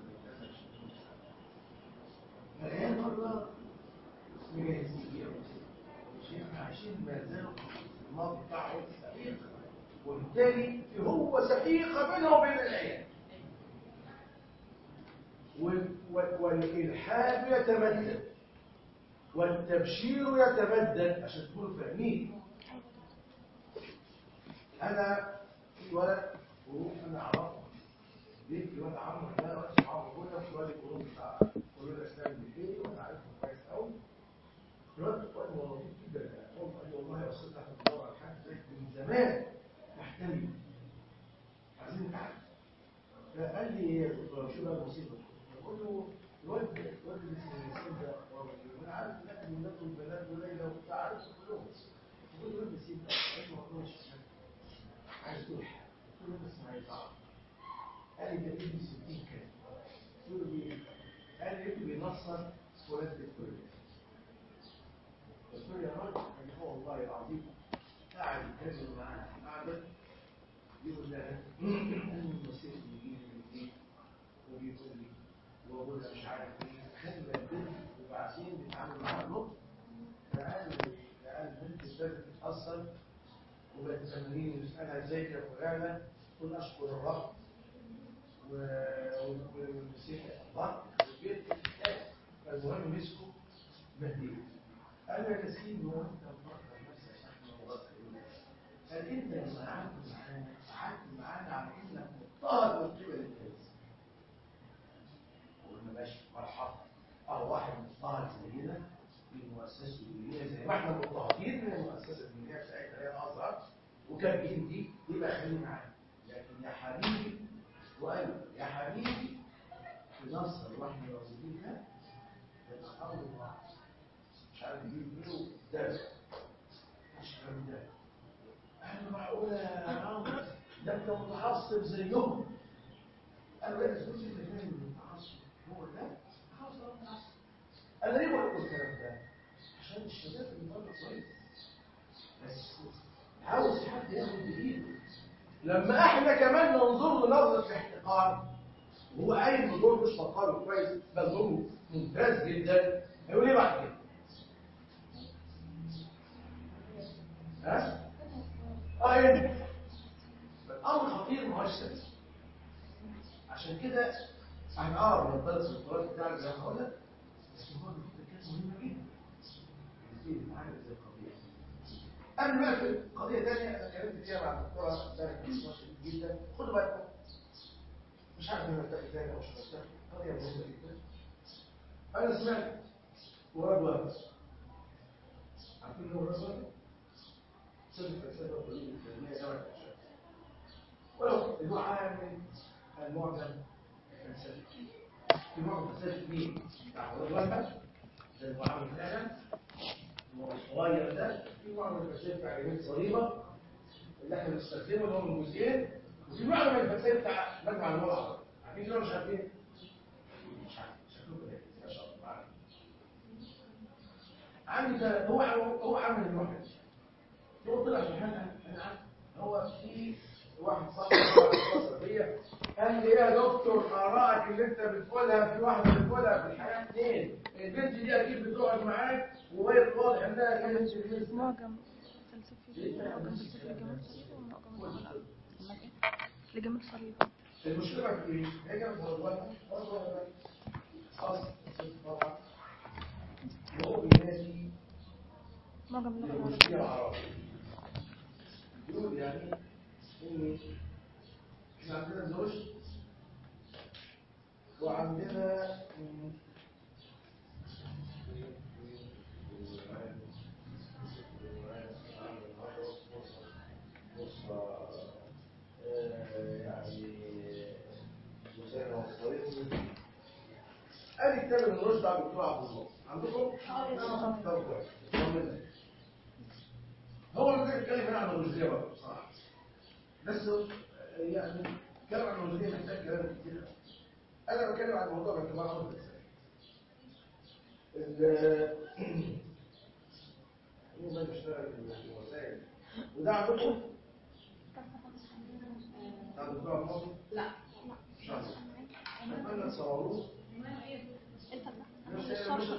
العيال بره مجهزين احنا عايشين ما زالوا في الماضي بتاعهم سحيقه وبالتالي هو سحيقه بينه وبين العيال وال- وال- والإلحاد يتمدد والتبشير يتمدد عشان تكونوا فاهمين أنا في ولد وروح أنا أعرفه ليه في ولد عمرو ده ولد عمرو كنا في ولد القرون بتاع كل الأسلام بالبيت وأنا عارفه كويس قوي الولد وأنا والله جدا يعني هو قال لي والله يا أستاذ احنا بندور على حد زيك من زمان تحتمي عايزين نتعلم فقال لي يا دكتور شو بقى المصيبه بقول له الواد الواد اللي اسمه ياسين ده انا عارف لكن الولاد والبنات وليلى وبتاع عارف كلهم بقول له الواد ياسين ده قال لي ما اقدرش عايز تقول حاجه قلت له بس ما عايز اعرف قال لي ده ابني 60 كام قلت له ليه؟ قال لي ابني بينصر ولاد الكليه قلت له يا راجل قال لي هو والله العظيم قاعد يتكلم معاه قاعده يقول لها انا المسيح بيجي لي من البيت وبيقول لي وبقول لها مش عارف ايه خلي البنت وبعدين بيتعامل مع النطق فقال قال البنت ابتدت تتاثر وبقت تمارين يسالها ازيك يا فلانه تقول اشكر الرب و- والمسيح الله البيت فالمهم مسكوا مهديه قال له يا كسين هو انت مفكر نفسك احنا مغفلين قال انت لما قعدت معانا قعدت معانا على انك مضطهد من قبل الناس قلنا ماشي مرحبا اهو واحد مضطهد زينا في المؤسسه الدينيه زي ما احنا مضطهدين من المؤسسه الدينيه بتاعتنا هي الازهر وكان دي يبقى خليه معانا لكن يا حبيبي وقال يا حبيبي في نصر واحنا موجودين هنا يبقى امر الله مش عارف يجيب ايه وده مش الكلام ده قال معقولة يا عمرو ده انت متعصب زيهم قال له ايه اسمه انت فاهم التعصب هو ده خلاص انا متعصب انا ليه بقول لكم الكلام ده عشان الشباب اللي بره كويس بس عاوز حد ياخد بايده لما احنا كمان ننظر له نظره الاحتقار وهو قايل ان دور مش مقاله كويس بل دوره ممتاز جدا هيقول ايه بعد كده؟ ها؟ اه يعني الامر خطير ما هوش سهل عشان كده احنا اه بنطلع الدكتوراه بتاعك زي ما هقول لك بس هو الفكره كانت مهمه جدا بتزيد معانا زي القضيه قبل ما اقفل قضيه ثانيه انا اتكلمت فيها مع الدكتوره امبارح في نقاش جدا خدوا بالكم مش عارف انا مرتاح ازاي او مش مرتاح قضيه مهمه جدا انا سمعت مراد وهب عارفين هو مراد وهب؟ استاذ الفلسفه والعلوم الاسلاميه جامعه الشمس ولو انه عامل المعجم الفلسفي في معجم فلسفي كبير بتاع مراد وهب ده المعجم فعلا هو الصغير ده في معجم فلسفي بتاع علمين صليبه اللي احنا بنستخدمه اللي هو من جزئين وفي معجم الفلسفي بتاع مجمع اللغه العربيه عارفين كده ولا مش عارفين؟ مش عارف شكله كده ما شاء الله عارف. عندي ده هو هو عامل المعجم هو طلع في حلقه انا عارف هو في واحد صاحبي اتصل بيا قال لي يا دكتور ارائك اللي انت بتقولها في واحده بتقولها في الحياه اثنين البنت دي اكيد بتقعد معاك وهي واضح انها كانت في معجم فلسفي معجم فلسفي لجمال صليب ومعجم اللغة العربية أمال إيه؟ لجمال صليب المشكله في ايه؟ هي كانت مرضوها مرضوها اصل طبعا هو بينادي معجم اللغة المشكله العربية العربيه يقول يعني ان احنا عندنا زوج وعندنا مم، ادي كتاب الرشد على الدكتور عبد الله عندكم؟ طب كويس. طمنا. هو اللي بيتكلم هنا عن الرشديه برضه صح بس آه، يعني كلام عن الرشديه محتاج كلام كتير انا بتكلم عن الموضوع باعتبار امر ال مين ده بيشتغل في الوسائل وده عندكم؟ بتاع الدكتور عبد الله؟ لا مش عارف. اتمنى تصوروه مش مش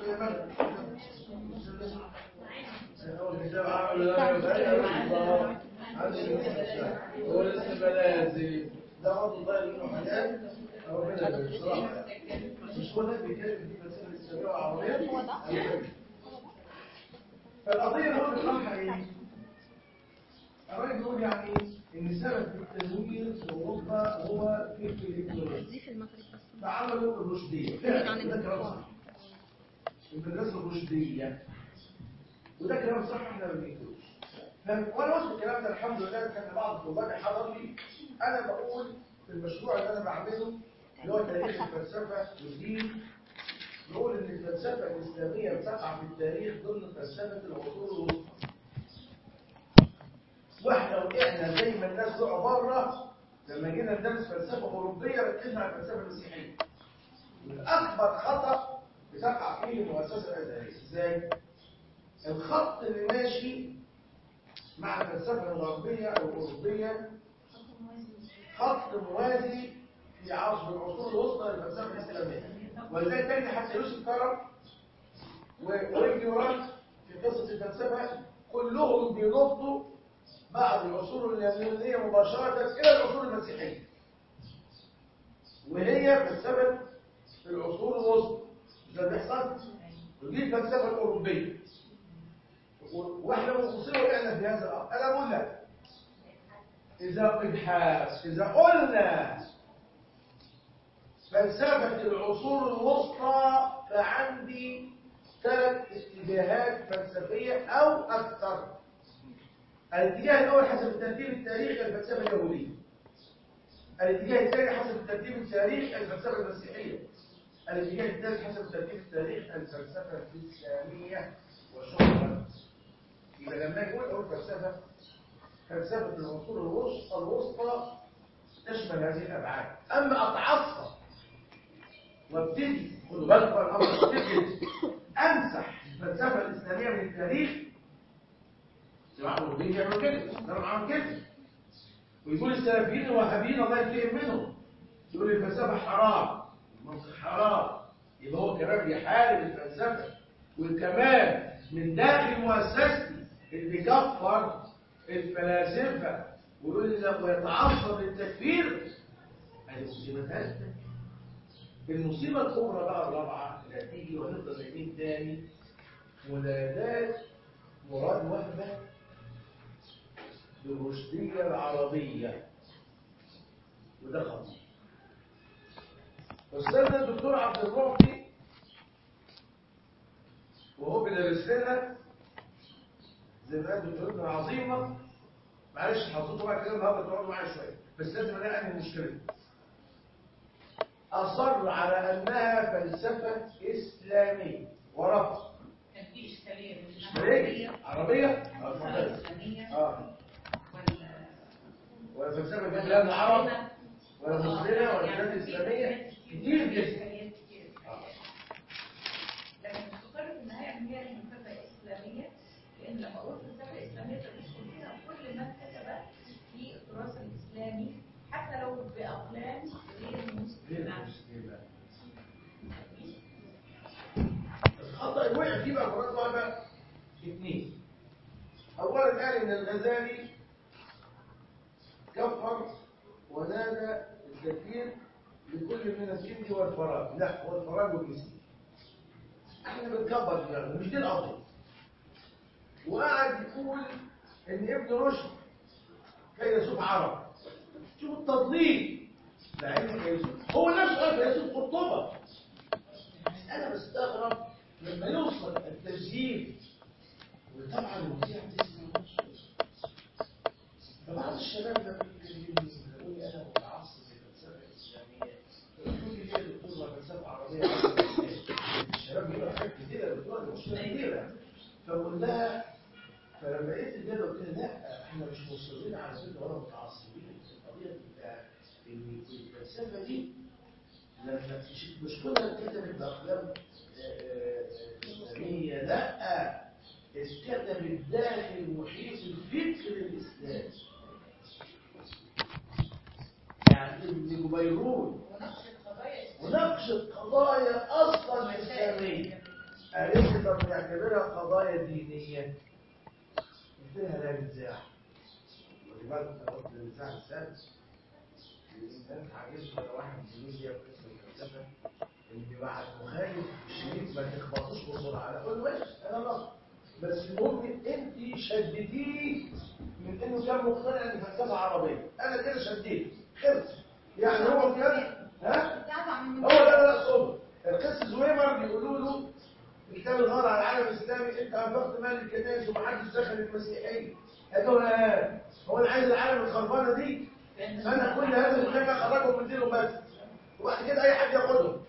أول كتاب عمل هو لسه بلازي ده برضه ضايق منه حاجات ربنا بصراحة مش هو ده بيتكلم في الفلسفة الإسلامية والعربية فالقضية اللي هو بيطرحها إيه؟ الراجل بيقول يعني إن سبب التزوير في أوروبا هو فكر الإكنولوجيا دي في المغرب بس تعاملوا الرشدية فعلا ده كلام صح المدرسة الرشدية وده كلام صح احنا ما بنقولوش ف- وانا وصل الكلام ده الحمد لله كان بعض الطلاب حضر لي انا بقول في المشروع اللي انا بعمله اللي هو تاريخ الفلسفة والدين نقول ان الفلسفة الاسلامية بتقع في التاريخ ضمن فلسفة العصور الوسطى واحنا وقعنا زي ما الناس وقعوا بره لما جينا ندرس فلسفة أوروبية ركزنا على الفلسفة المسيحية أكبر خطأ بتقع فيه المؤسسة الأزهرية إزاي؟ الخط اللي ماشي مع الفلسفة الغربية أو الأوروبية خط موازي في عصر العصور الوسطى للفلسفة الإسلامية ولذلك تجد حتى يوسف كرم وإبن يورانت في قصة الفلسفة كلهم بينطوا بعد العصور اليونانية مباشرة إلى العصور المسيحية وهي فلسفة العصور الوسطى ده بيحصل ودي الفلسفة الأوروبية و- واحنا مصيبة وقعنا في هذا الأمر أنا بقول لك إذا إبحاث إذا قلنا فلسفة العصور الوسطى فعندي ثلاث اتجاهات فلسفية أو أكثر الاتجاه الأول حسب الترتيب التاريخي الفلسفة اليهودية الاتجاه الثاني حسب الترتيب التاريخي الفلسفة المسيحية الاتجاه الثالث حسب الترتيب التاريخي الفلسفة الإسلامية وشكرا يبقى لما يقول أقول فلسفة فلسفة العصور الوسطى الوسطى تشمل هذه الأبعاد أما أتعصب وابتدي خدوا بالكم الأمر ابتدي أمسح الفلسفة الإسلامية من التاريخ جماعة الأوروبيين يعملوا كده ده معاهم كده ويقول السلفيين الوهابيين الله ينتقم منهم يقول الفلسفة حرام المنطق حرام يبقى هو كمان بيحارب الفلسفة وكمان من داخل مؤسستي اللي بيكفر الفلاسفة ويقول لك ويتعصب للتكفير هذه مصيبة ثالثة المصيبة الكبرى بقى الرابعة اللي هتيجي وهنفضل نايمين تاني منادات مراد وهبة بالرشدية العربية وده خطأ أستاذنا الدكتور عبد المعطي وهو بيدرس لنا زي ما انتوا بتقولوا عظيمه معلش حطيتوا بقى كده النهارده تقعدوا معايا شويه بس لازم الاقي انهي المشكله اصر على انها فلسفه اسلاميه ورفض كان في اشكاليه بين اشكاليه عربيه اه الفلسفه اتفضل. الاسلاميه اه وال ولا فلسفه في بلاد العرب ولا مسلمه ولا بلاد اسلاميه كتير جدا آه. لكن افتكرت في النهايه ان هي فلسفه اسلاميه لان لما اقول فلسفه اسلاميه تدخل فيها كل من كتب في التراث الاسلامي حتى لو باقلام غير غير مسلمه مسلمه الخطا اللي وقع فيه بقى مرات واحده اثنين اولا قال ان الغزالي كفر ونادى التكفير لكل من الكند والفراغ لا هو الفراغ والمسيح احنا بنكبر دماغنا مش دي القضيه وقعد يقول ان ابن رشد فيلسوف عرب شوف التضليل مع ان فيلسوف هو نفسه قال فيلسوف قرطبه انا بستغرب لما يوصل التسجيل وطبعا المذيع بتسمع نص فبعض الشباب لما يكلمني يقول لي انا متعصب للفلسفه الاسلاميه يقول لي ليه يا دكتور ما فلسفه عربيه الشباب بيقولوا حاجات كتيره دكتور دي مشكله كبيره فبقول لها فلما لقيت كده قلت لها لا احنا مش مصرين على فكره ولا متعصبين القضيه بتاع ان الفلسفه دي لما مش مش كلها اتكتبت باقلام آه، اسلاميه لا اتكتبت داخل محيط الفكر الاسلامي يعني ابن جبيرون ونقش القضايا وناقشت قضايا اصلا اسلاميه قالت لي طب نعتبرها قضايا دينيه قلت لها لا نزاع ولذلك انا قلت النزاع السادس الانسان عاجز ولا واحد من اندونيسيا في قسم الفلسفه ان واحد مخالف شديد ما تخبطوش بسرعه انا اقول ماشي انا غلط بس المهم انت شدتيه من انه كان مقتنع ان الفلسفه عربيه انا كده شديت خلص يعني هو كان ها تعب من هو ده لا صبر القس زويمر بيقولوا له في كتاب الغار على العالم الاسلامي انت انفقت مال الكنائس ومحدش دخل المسيحيه قال له لا هو انا عايز العالم الخربانه دي انا كل هذا المكان اخرجهم من دينهم بس وبعد كده اي حد ياخدهم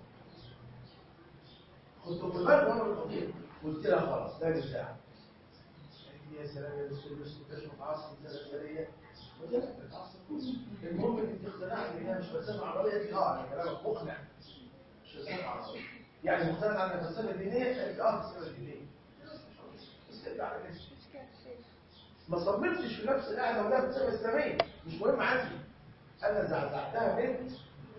كنت في بالك وانا الخطيب قلت لها خلاص ده نزاع قالت لي يا سلام يا دكتور يوسف انت مش متعصب انت غزاليه قلت لها متعصب المهم انت اقتنعت انها مش فلسفه عربيه قالت لي اه انا كلامك مقنع مش فلسفه عربيه يعني مقتنع ان الفلسفه دينيه قالت لي اه فلسفه دينيه بس على كده ما صممتش في نفس القعده ولا فلسفه اسلاميه مش مهم عندي انا زعزعتها من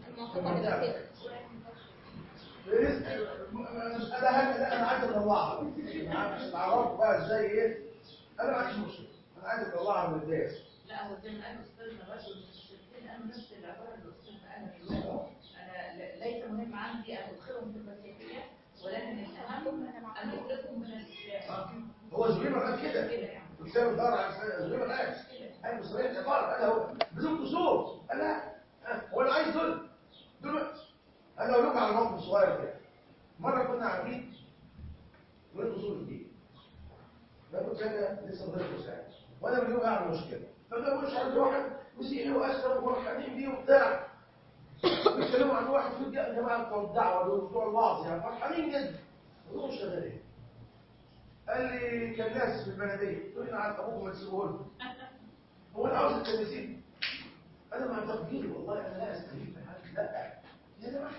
انا انا انا عايز اطلعها مش تعرفوا بقى ازاي ايه انا ما عنديش مشكله انا عايز اطلعها من الداس لا هو زي ما قال استاذنا راشد المستشرقين انا نفس العباره اللي استاذنا قالها دلوقتي انا ل- ليس مهم عندي ان ادخلهم في المسيحيه ولكن الاهم ان اخرجهم من الاسلام هو زويمر قال كده كده يعني وكتاب الدار على زويمر قال قال مصريين عباره قال هو بدون قصور قال لا ها، هو انا عايز دول دول انا اقول لكم على موقف صغير كده مره كنا قاعدين من اصول الدين ده كنت انا لسه ضيف مساعد وانا من يوم اعمل مشكله فجاء مش عند واحد مسيحي واسلم وفرحانين بيه وبتاع بيتكلموا عن واحد في الج- جماعه بتوع الدعوه دول بتوع الوعظ يعني فرحانين جدا قلت له شغال ايه؟ قال لي كان ناس في البلديه قلت له انا عارف ابوكم ما تسيبوه لهم هو انا عاوز التلميذين انا مع تقديري والله انا لا استفيد من حاجه لا يا جماعه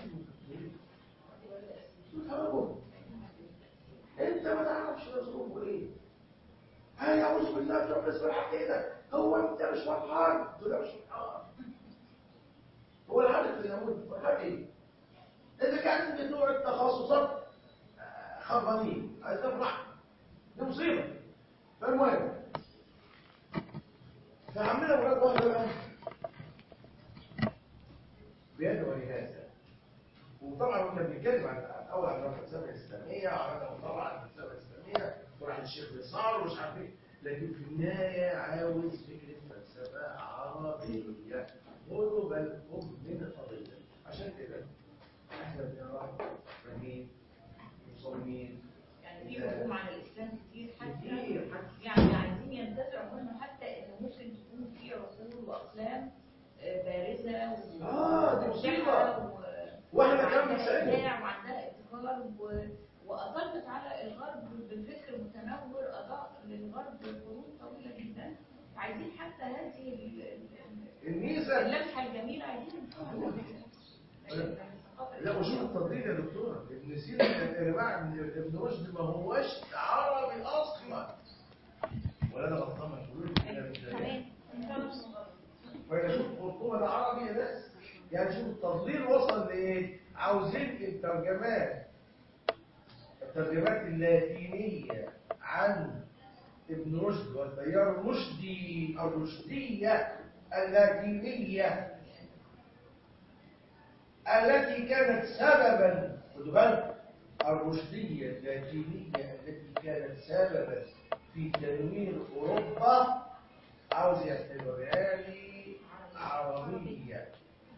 تفهموا انت ما تعرفش ظروفه ايه هاي اعوذ بالله من رب العقيده هو انت مش فرحان ولا مش فرحان هو العدد اللي يموت فرحان ايه اذا كان بتوع التخصصات آه، خربانين عايز تفرح دي مصيبه فالمهم فعمنا اولاد واحده بقى بيدعو لهذا وطبعا هو كان بيتكلم عن الاول عن الفلسفه الاسلاميه وعن طبعا الفلسفه الاسلاميه وراح الشيخ بيصار ومش عارف ايه لكن في النهايه عاوز فكره فلسفه عربيه خدوا بالكم من القضيه عشان كده احنا بنرى فاهمين مصممين في هجوم على الاسلام كتير حتى كتير حتى يعني عايزين ينتزعوا منه حتى انه ممكن تكون في عقول واقلام آه، بارزه و- آه، دي ومبدعة مصيبة. و- واحنا كمان وعندها بنساعدهم. إبداع وعندها ابتكار و- واضافت على الغرب بالفكر المتنور اضاء للغرب قرون طويله جدا عايزين حتى هذه ال- ال- الميزه اللمحه الجميله عايزين نفهمها. لا وشوف التطبيق يا دكتوره ابن سينا يا جماعه ابن ابن رشد ما هوش عربي اصلا ولا انا غلطان ما تقولوا لي كده مش ده. وانا شوف خرطومه ده عربي يا ناس يعني شوف التضليل وصل لايه عاوزين الترجمات الترجمات اللاتينيه عن ابن رشد والتيار الرشدي الرشديه اللاتينيه التي كانت سببا خدوا بالك الرشديه اللاتينيه التي كانت سببا في تنوير اوروبا عاوز يعتبرها لي عربيه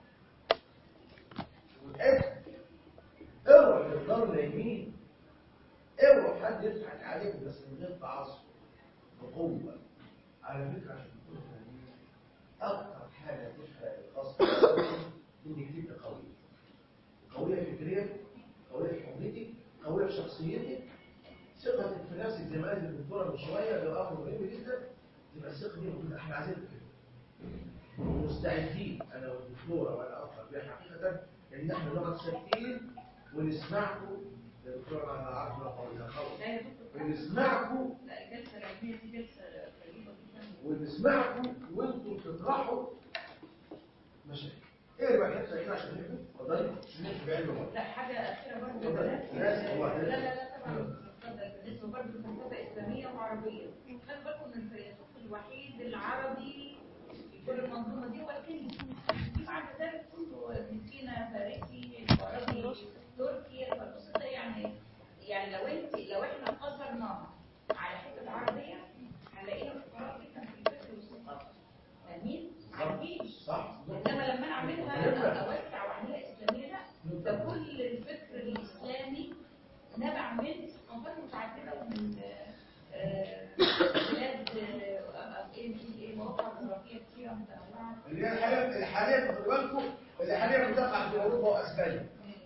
والحفظ اوعوا تفضلوا نايمين اوعوا حد يضحك عليكم بس من غير تعصب بقوه على فكره عشان تكونوا فاهمين اكتر حاجه تفرق الخاصه انك تبقى قوي قويه فكريا قويه في حريتك قويه في شخصيتك ثقتك في نفسك زي ما قالت الدكتوره من شويه ده امر مهم جدا تبقى الثقه دي موجوده احنا عايزين كده ومستعدين انا والدكتوره وانا اخر بيها حقيقه ان احنا نقعد ساكتين ونسمعكم يا دكتوره انا عارف ما قولها خالص لا يا دكتور ونسمعكم لا الجلسه العلميه دي جلسه طيبه جدا ونسمعكم وانتم بتطرحوا مشاكل ايه بقى الحته كده عشان نفهم اتفضلي عشان نفهم بعلم برضه لا حاجه اخيره برضه اتفضل. بنات لازم هو لا ده. لا لا طبعا اتفضل بالنسبه برضه للفلسفه اسلاميه وعربيه خلي بالكم ان الفيلسوف الوحيد العربي في كل المنظومه دي هو الهندي في بعد ذلك كله ابن سينا فارسي الفارابي تركي الفلسفه يعني يعني لو انت لو احنا قصرناها على حته عربيه هنلاقيها فقراء جدا في الفكر والثقافه فاهمين؟ عارفين صح انما لما انا اعملها اوسع واعملها اسلاميه لا ده كل الفكر الاسلامي نبع من ثقافات متعدده ومن آه، بلاد آه، ايه ايه مواقع جغرافيه كثيره متنوعه اللي هي الحاليا الحاليا خدوا بالكم اللي حاليا بتقع في اوروبا واسبانيا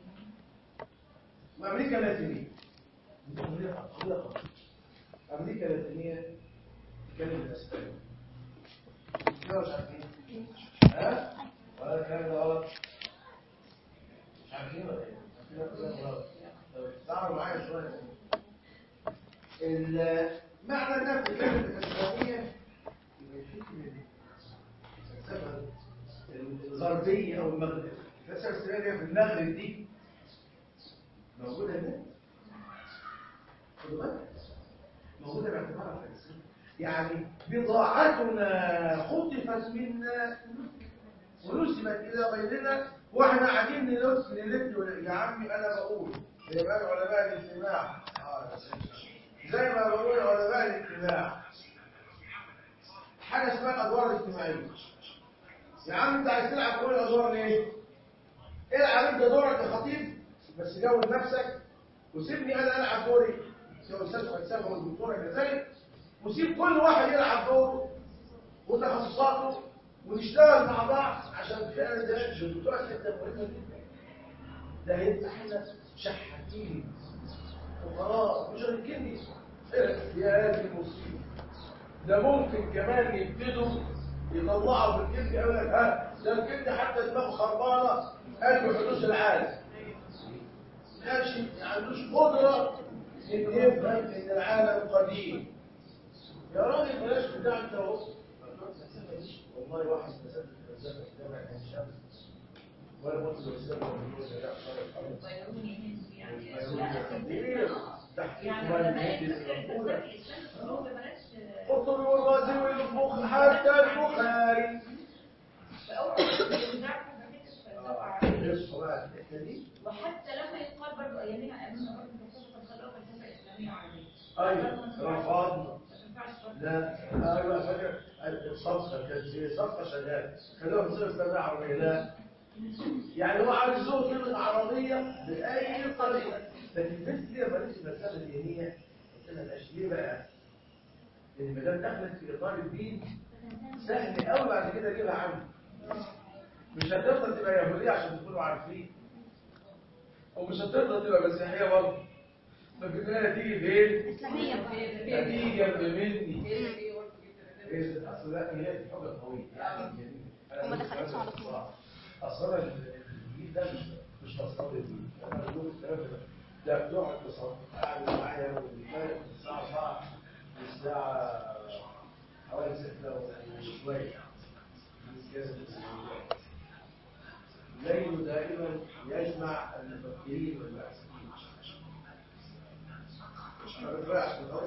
وامريكا اللاتينيه امريكا اللاتينيه تتكلم بالاسباني لا مش عارفين ها ولا الكلام ده غلط مش عارفين ولا ايه عارفين ولا إيه؟ غلط طب تعالوا معايا شويه ال- معنى انها بتتكلم بالاسبانيه يبقى الفكر الفلسفه الغربيه او المغربيه الفلسفه الاسلاميه في المغرب دي موجوده هنا خدوا بالك موجوده باعتبارها فلسفه يعني بضاعتنا خطفت منا ونسبت الى غيرنا واحنا قاعدين نلف نلف ون- يا عمي انا بقول زي ما قال علماء الاجتماع آه، زي ما بقول علماء الاجتماع حاجه اسمها الادوار الاجتماعيه يا عم انت عايز تلعب كل الادوار ليه؟ العب انت دورك كخطيب بس جود نفسك وسيبني انا العب دوري كاستاذ فلسفه والدكتوره كذلك وسيب كل واحد يلعب دوره وتخصصاته ونشتغل مع بعض عشان فعلا ده الدكتوره حته مهمه جدا ده هيبقى احنا شحاتين فقراء مش هنكني يا هذه المصيبه ده ممكن كمان يبتدوا يطلعوا في الكبد يقول لك ها ده الكبد حتى دماغه خربانه قلب حدوث العالم ماشي ما عندوش قدره ان يفهم ان العالم قديم يا راجل بلاش بتاع انت اهو والله واحد مسافه فلسفه في جامعه عين شمس ولا قلت له سيبك من الجوز لا البيروني هندي يعني البيروني لا كبير. أساتذة- تحقيق يعني كمان علماء الهندي الفكر الأولى. الفلسفي الاسلامي هو بلاش قطب والرازي والبخ حتى البخاري في اول بيرجعوا في الفلسفه العربيه بصوا بقى الحته دي وحتى لما يقال برضه ايامنا ايامنا برضه فلسفه الخلاق فلسفه اسلاميه عربيه ايوه رفضنا ما تنفعش برضه لا ايوه فاكر الصفقه كانت زي صفقه شغاله خلوها مصير اسلاميه عربيه لا يعني هو عايز يزور كلمه عربيه باي طريقه لكن مثل لما نمشي المساله الدينيه تقلقش ليه بقى؟ لان ما دام دخلت في اطار الدين سهل قوي بعد كده اجيبها عنه مش هتفضل تبقى يهوديه عشان تكونوا عارفين ومش هتفضل تبقى مسيحيه برضه ففي النهايه تيجي فين؟ إسلامية هتيجي جنب مني ايه اصل لا هي دي حجه قويه يعني وما دخلتش على طول. اصل أنا الجديد ده مش مش مصطفى الجديد انا بقول الكلام ده ده بتقعد تصور قاعد معايا والفرق الساعه 4 الساعه حوالي 6 وشويه الليل دائما يجمع المفكرين والمعسكرين ما بتضيعش الأرض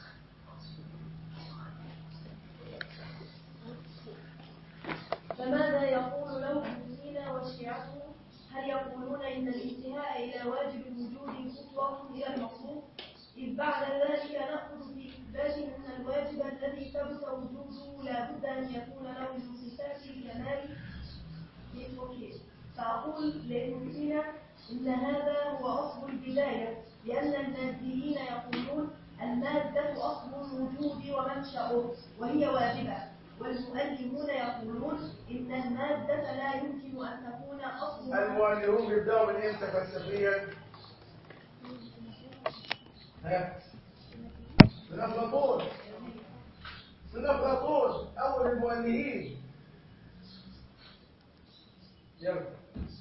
فماذا يقول له ابن سينا وشيعته هل يقولون إن الانتهاء إلى واجب الوجود خطوة إلى المطلوب إذ بعد ذلك نأخذ في إثبات أن الواجب الذي ثبت وجوده لا بد أن يكون له من صفات الكمال للوكيل فأقول لابن سينا إن هذا هو أصل البداية لأن الماديين يقولون المادة أصل الوجود ومنشأه وهي واجبة والمؤلمون يقولون إن المادة لا يمكن أن تكون أصل المؤلفون بيبدأوا من امتى فلسفيا؟ ها؟ من أفلاطون من أفلاطون أول المؤلفين يلا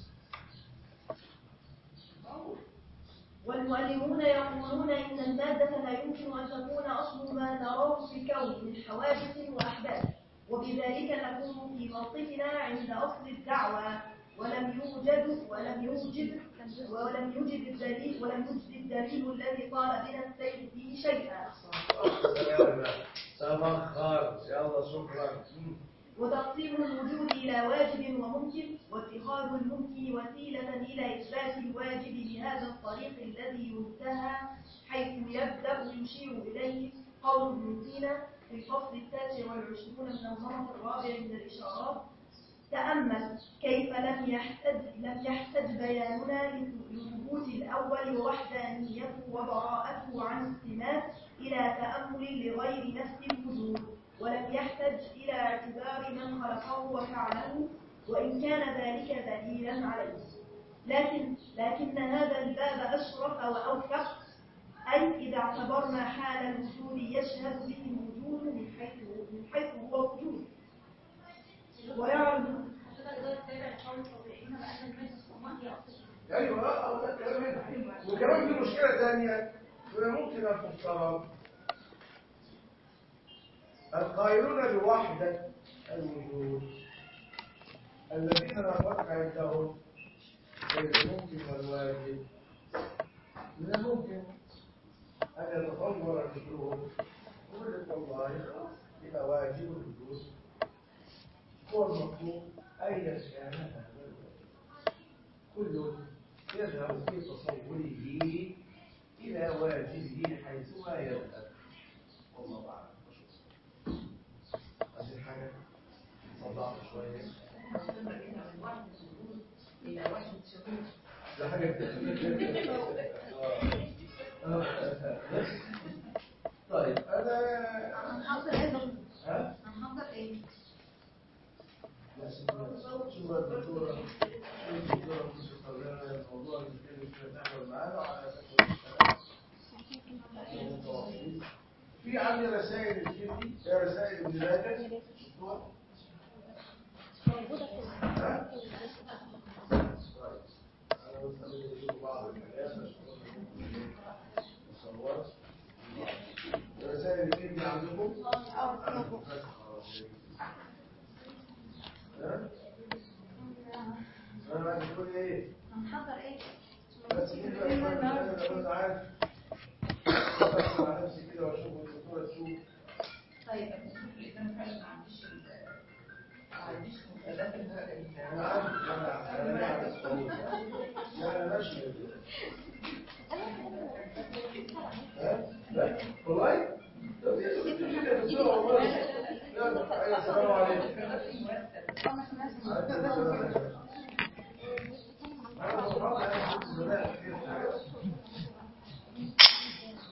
والمؤلمون يقولون إن المادة لا يمكن أن تكون أصل ما نراه في الكون من حوادث وأحداث وبذلك نكون في موقفنا عند أصل الدعوة ولم يوجد ولم يوجد ولم يوجد الدليل ولم يوجد الدليل الذي طال بنا السير فيه شيئا تبخر يلا شكرا وتقسيم الوجود إلى واجب وممكن واتخاذ الممكن وسيلة إلى إثبات الواجب بهذا الطريق الذي ينتهى حيث يبدأ يشير إليه قول ابن سينا في الفصل التاسع والعشرون من النمط الرابع من الإشارات تأمل كيف لم يحتج لم يحتج بياننا لثبوت الأول ووحدانيته وبراءته عن السمات إلى تأمل لغير نفس الوجود ولم يحتج إلى اعتبار من خلقه وفعله وإن كان ذلك دليلا عليه لكن لكن هذا الباب أشرف وأوفق أي إذا اعتبرنا حال الوجود يشهد به الوجود من حيث من حيث هو وجود ويعلم ايوه اه ده الكلام هنا وكمان في مشكله ثانيه ولا ممكن ان تفترض القائلون بوحده الوجود الذين نفرق عندهم بين الممكن والواجب من الممكن ان يتصور فكرهم يقول لك والله خلاص يبقى واجب الوجود هو المطلوب اين كان هذا الواجب كل يذهب في تصوره إلى واجبه حيثما يذهب والله أعلم هذه حاجة صدعت شوية لا حاجة طيب أنا هنحضر ايه ها؟ هنحضر ايه لا شكرا شكرا دكتورة الدكتورة مش لنا الموضوع اللي كان بتتعامل معانا وعلى أساس في عندي رسائل الكتبي هي رسائل ابن ماجه شفتوها؟ موجودة في ها؟ طيب. أنا بس عايز أجيب بعض الحاجات عشان مصورة. رسائل الكتبي عندكم؟ ها؟ أنا عايز أقول إيه؟ هنحضر ايه بس كده انا بس عارف بس على نفسي كده واشوف الدكتوره تشوف طيب نشوف الإنسان فعلا ما عنديش ال- ما عنديش مفردات ال- انا عارف انا انا عارف لا انا ماشي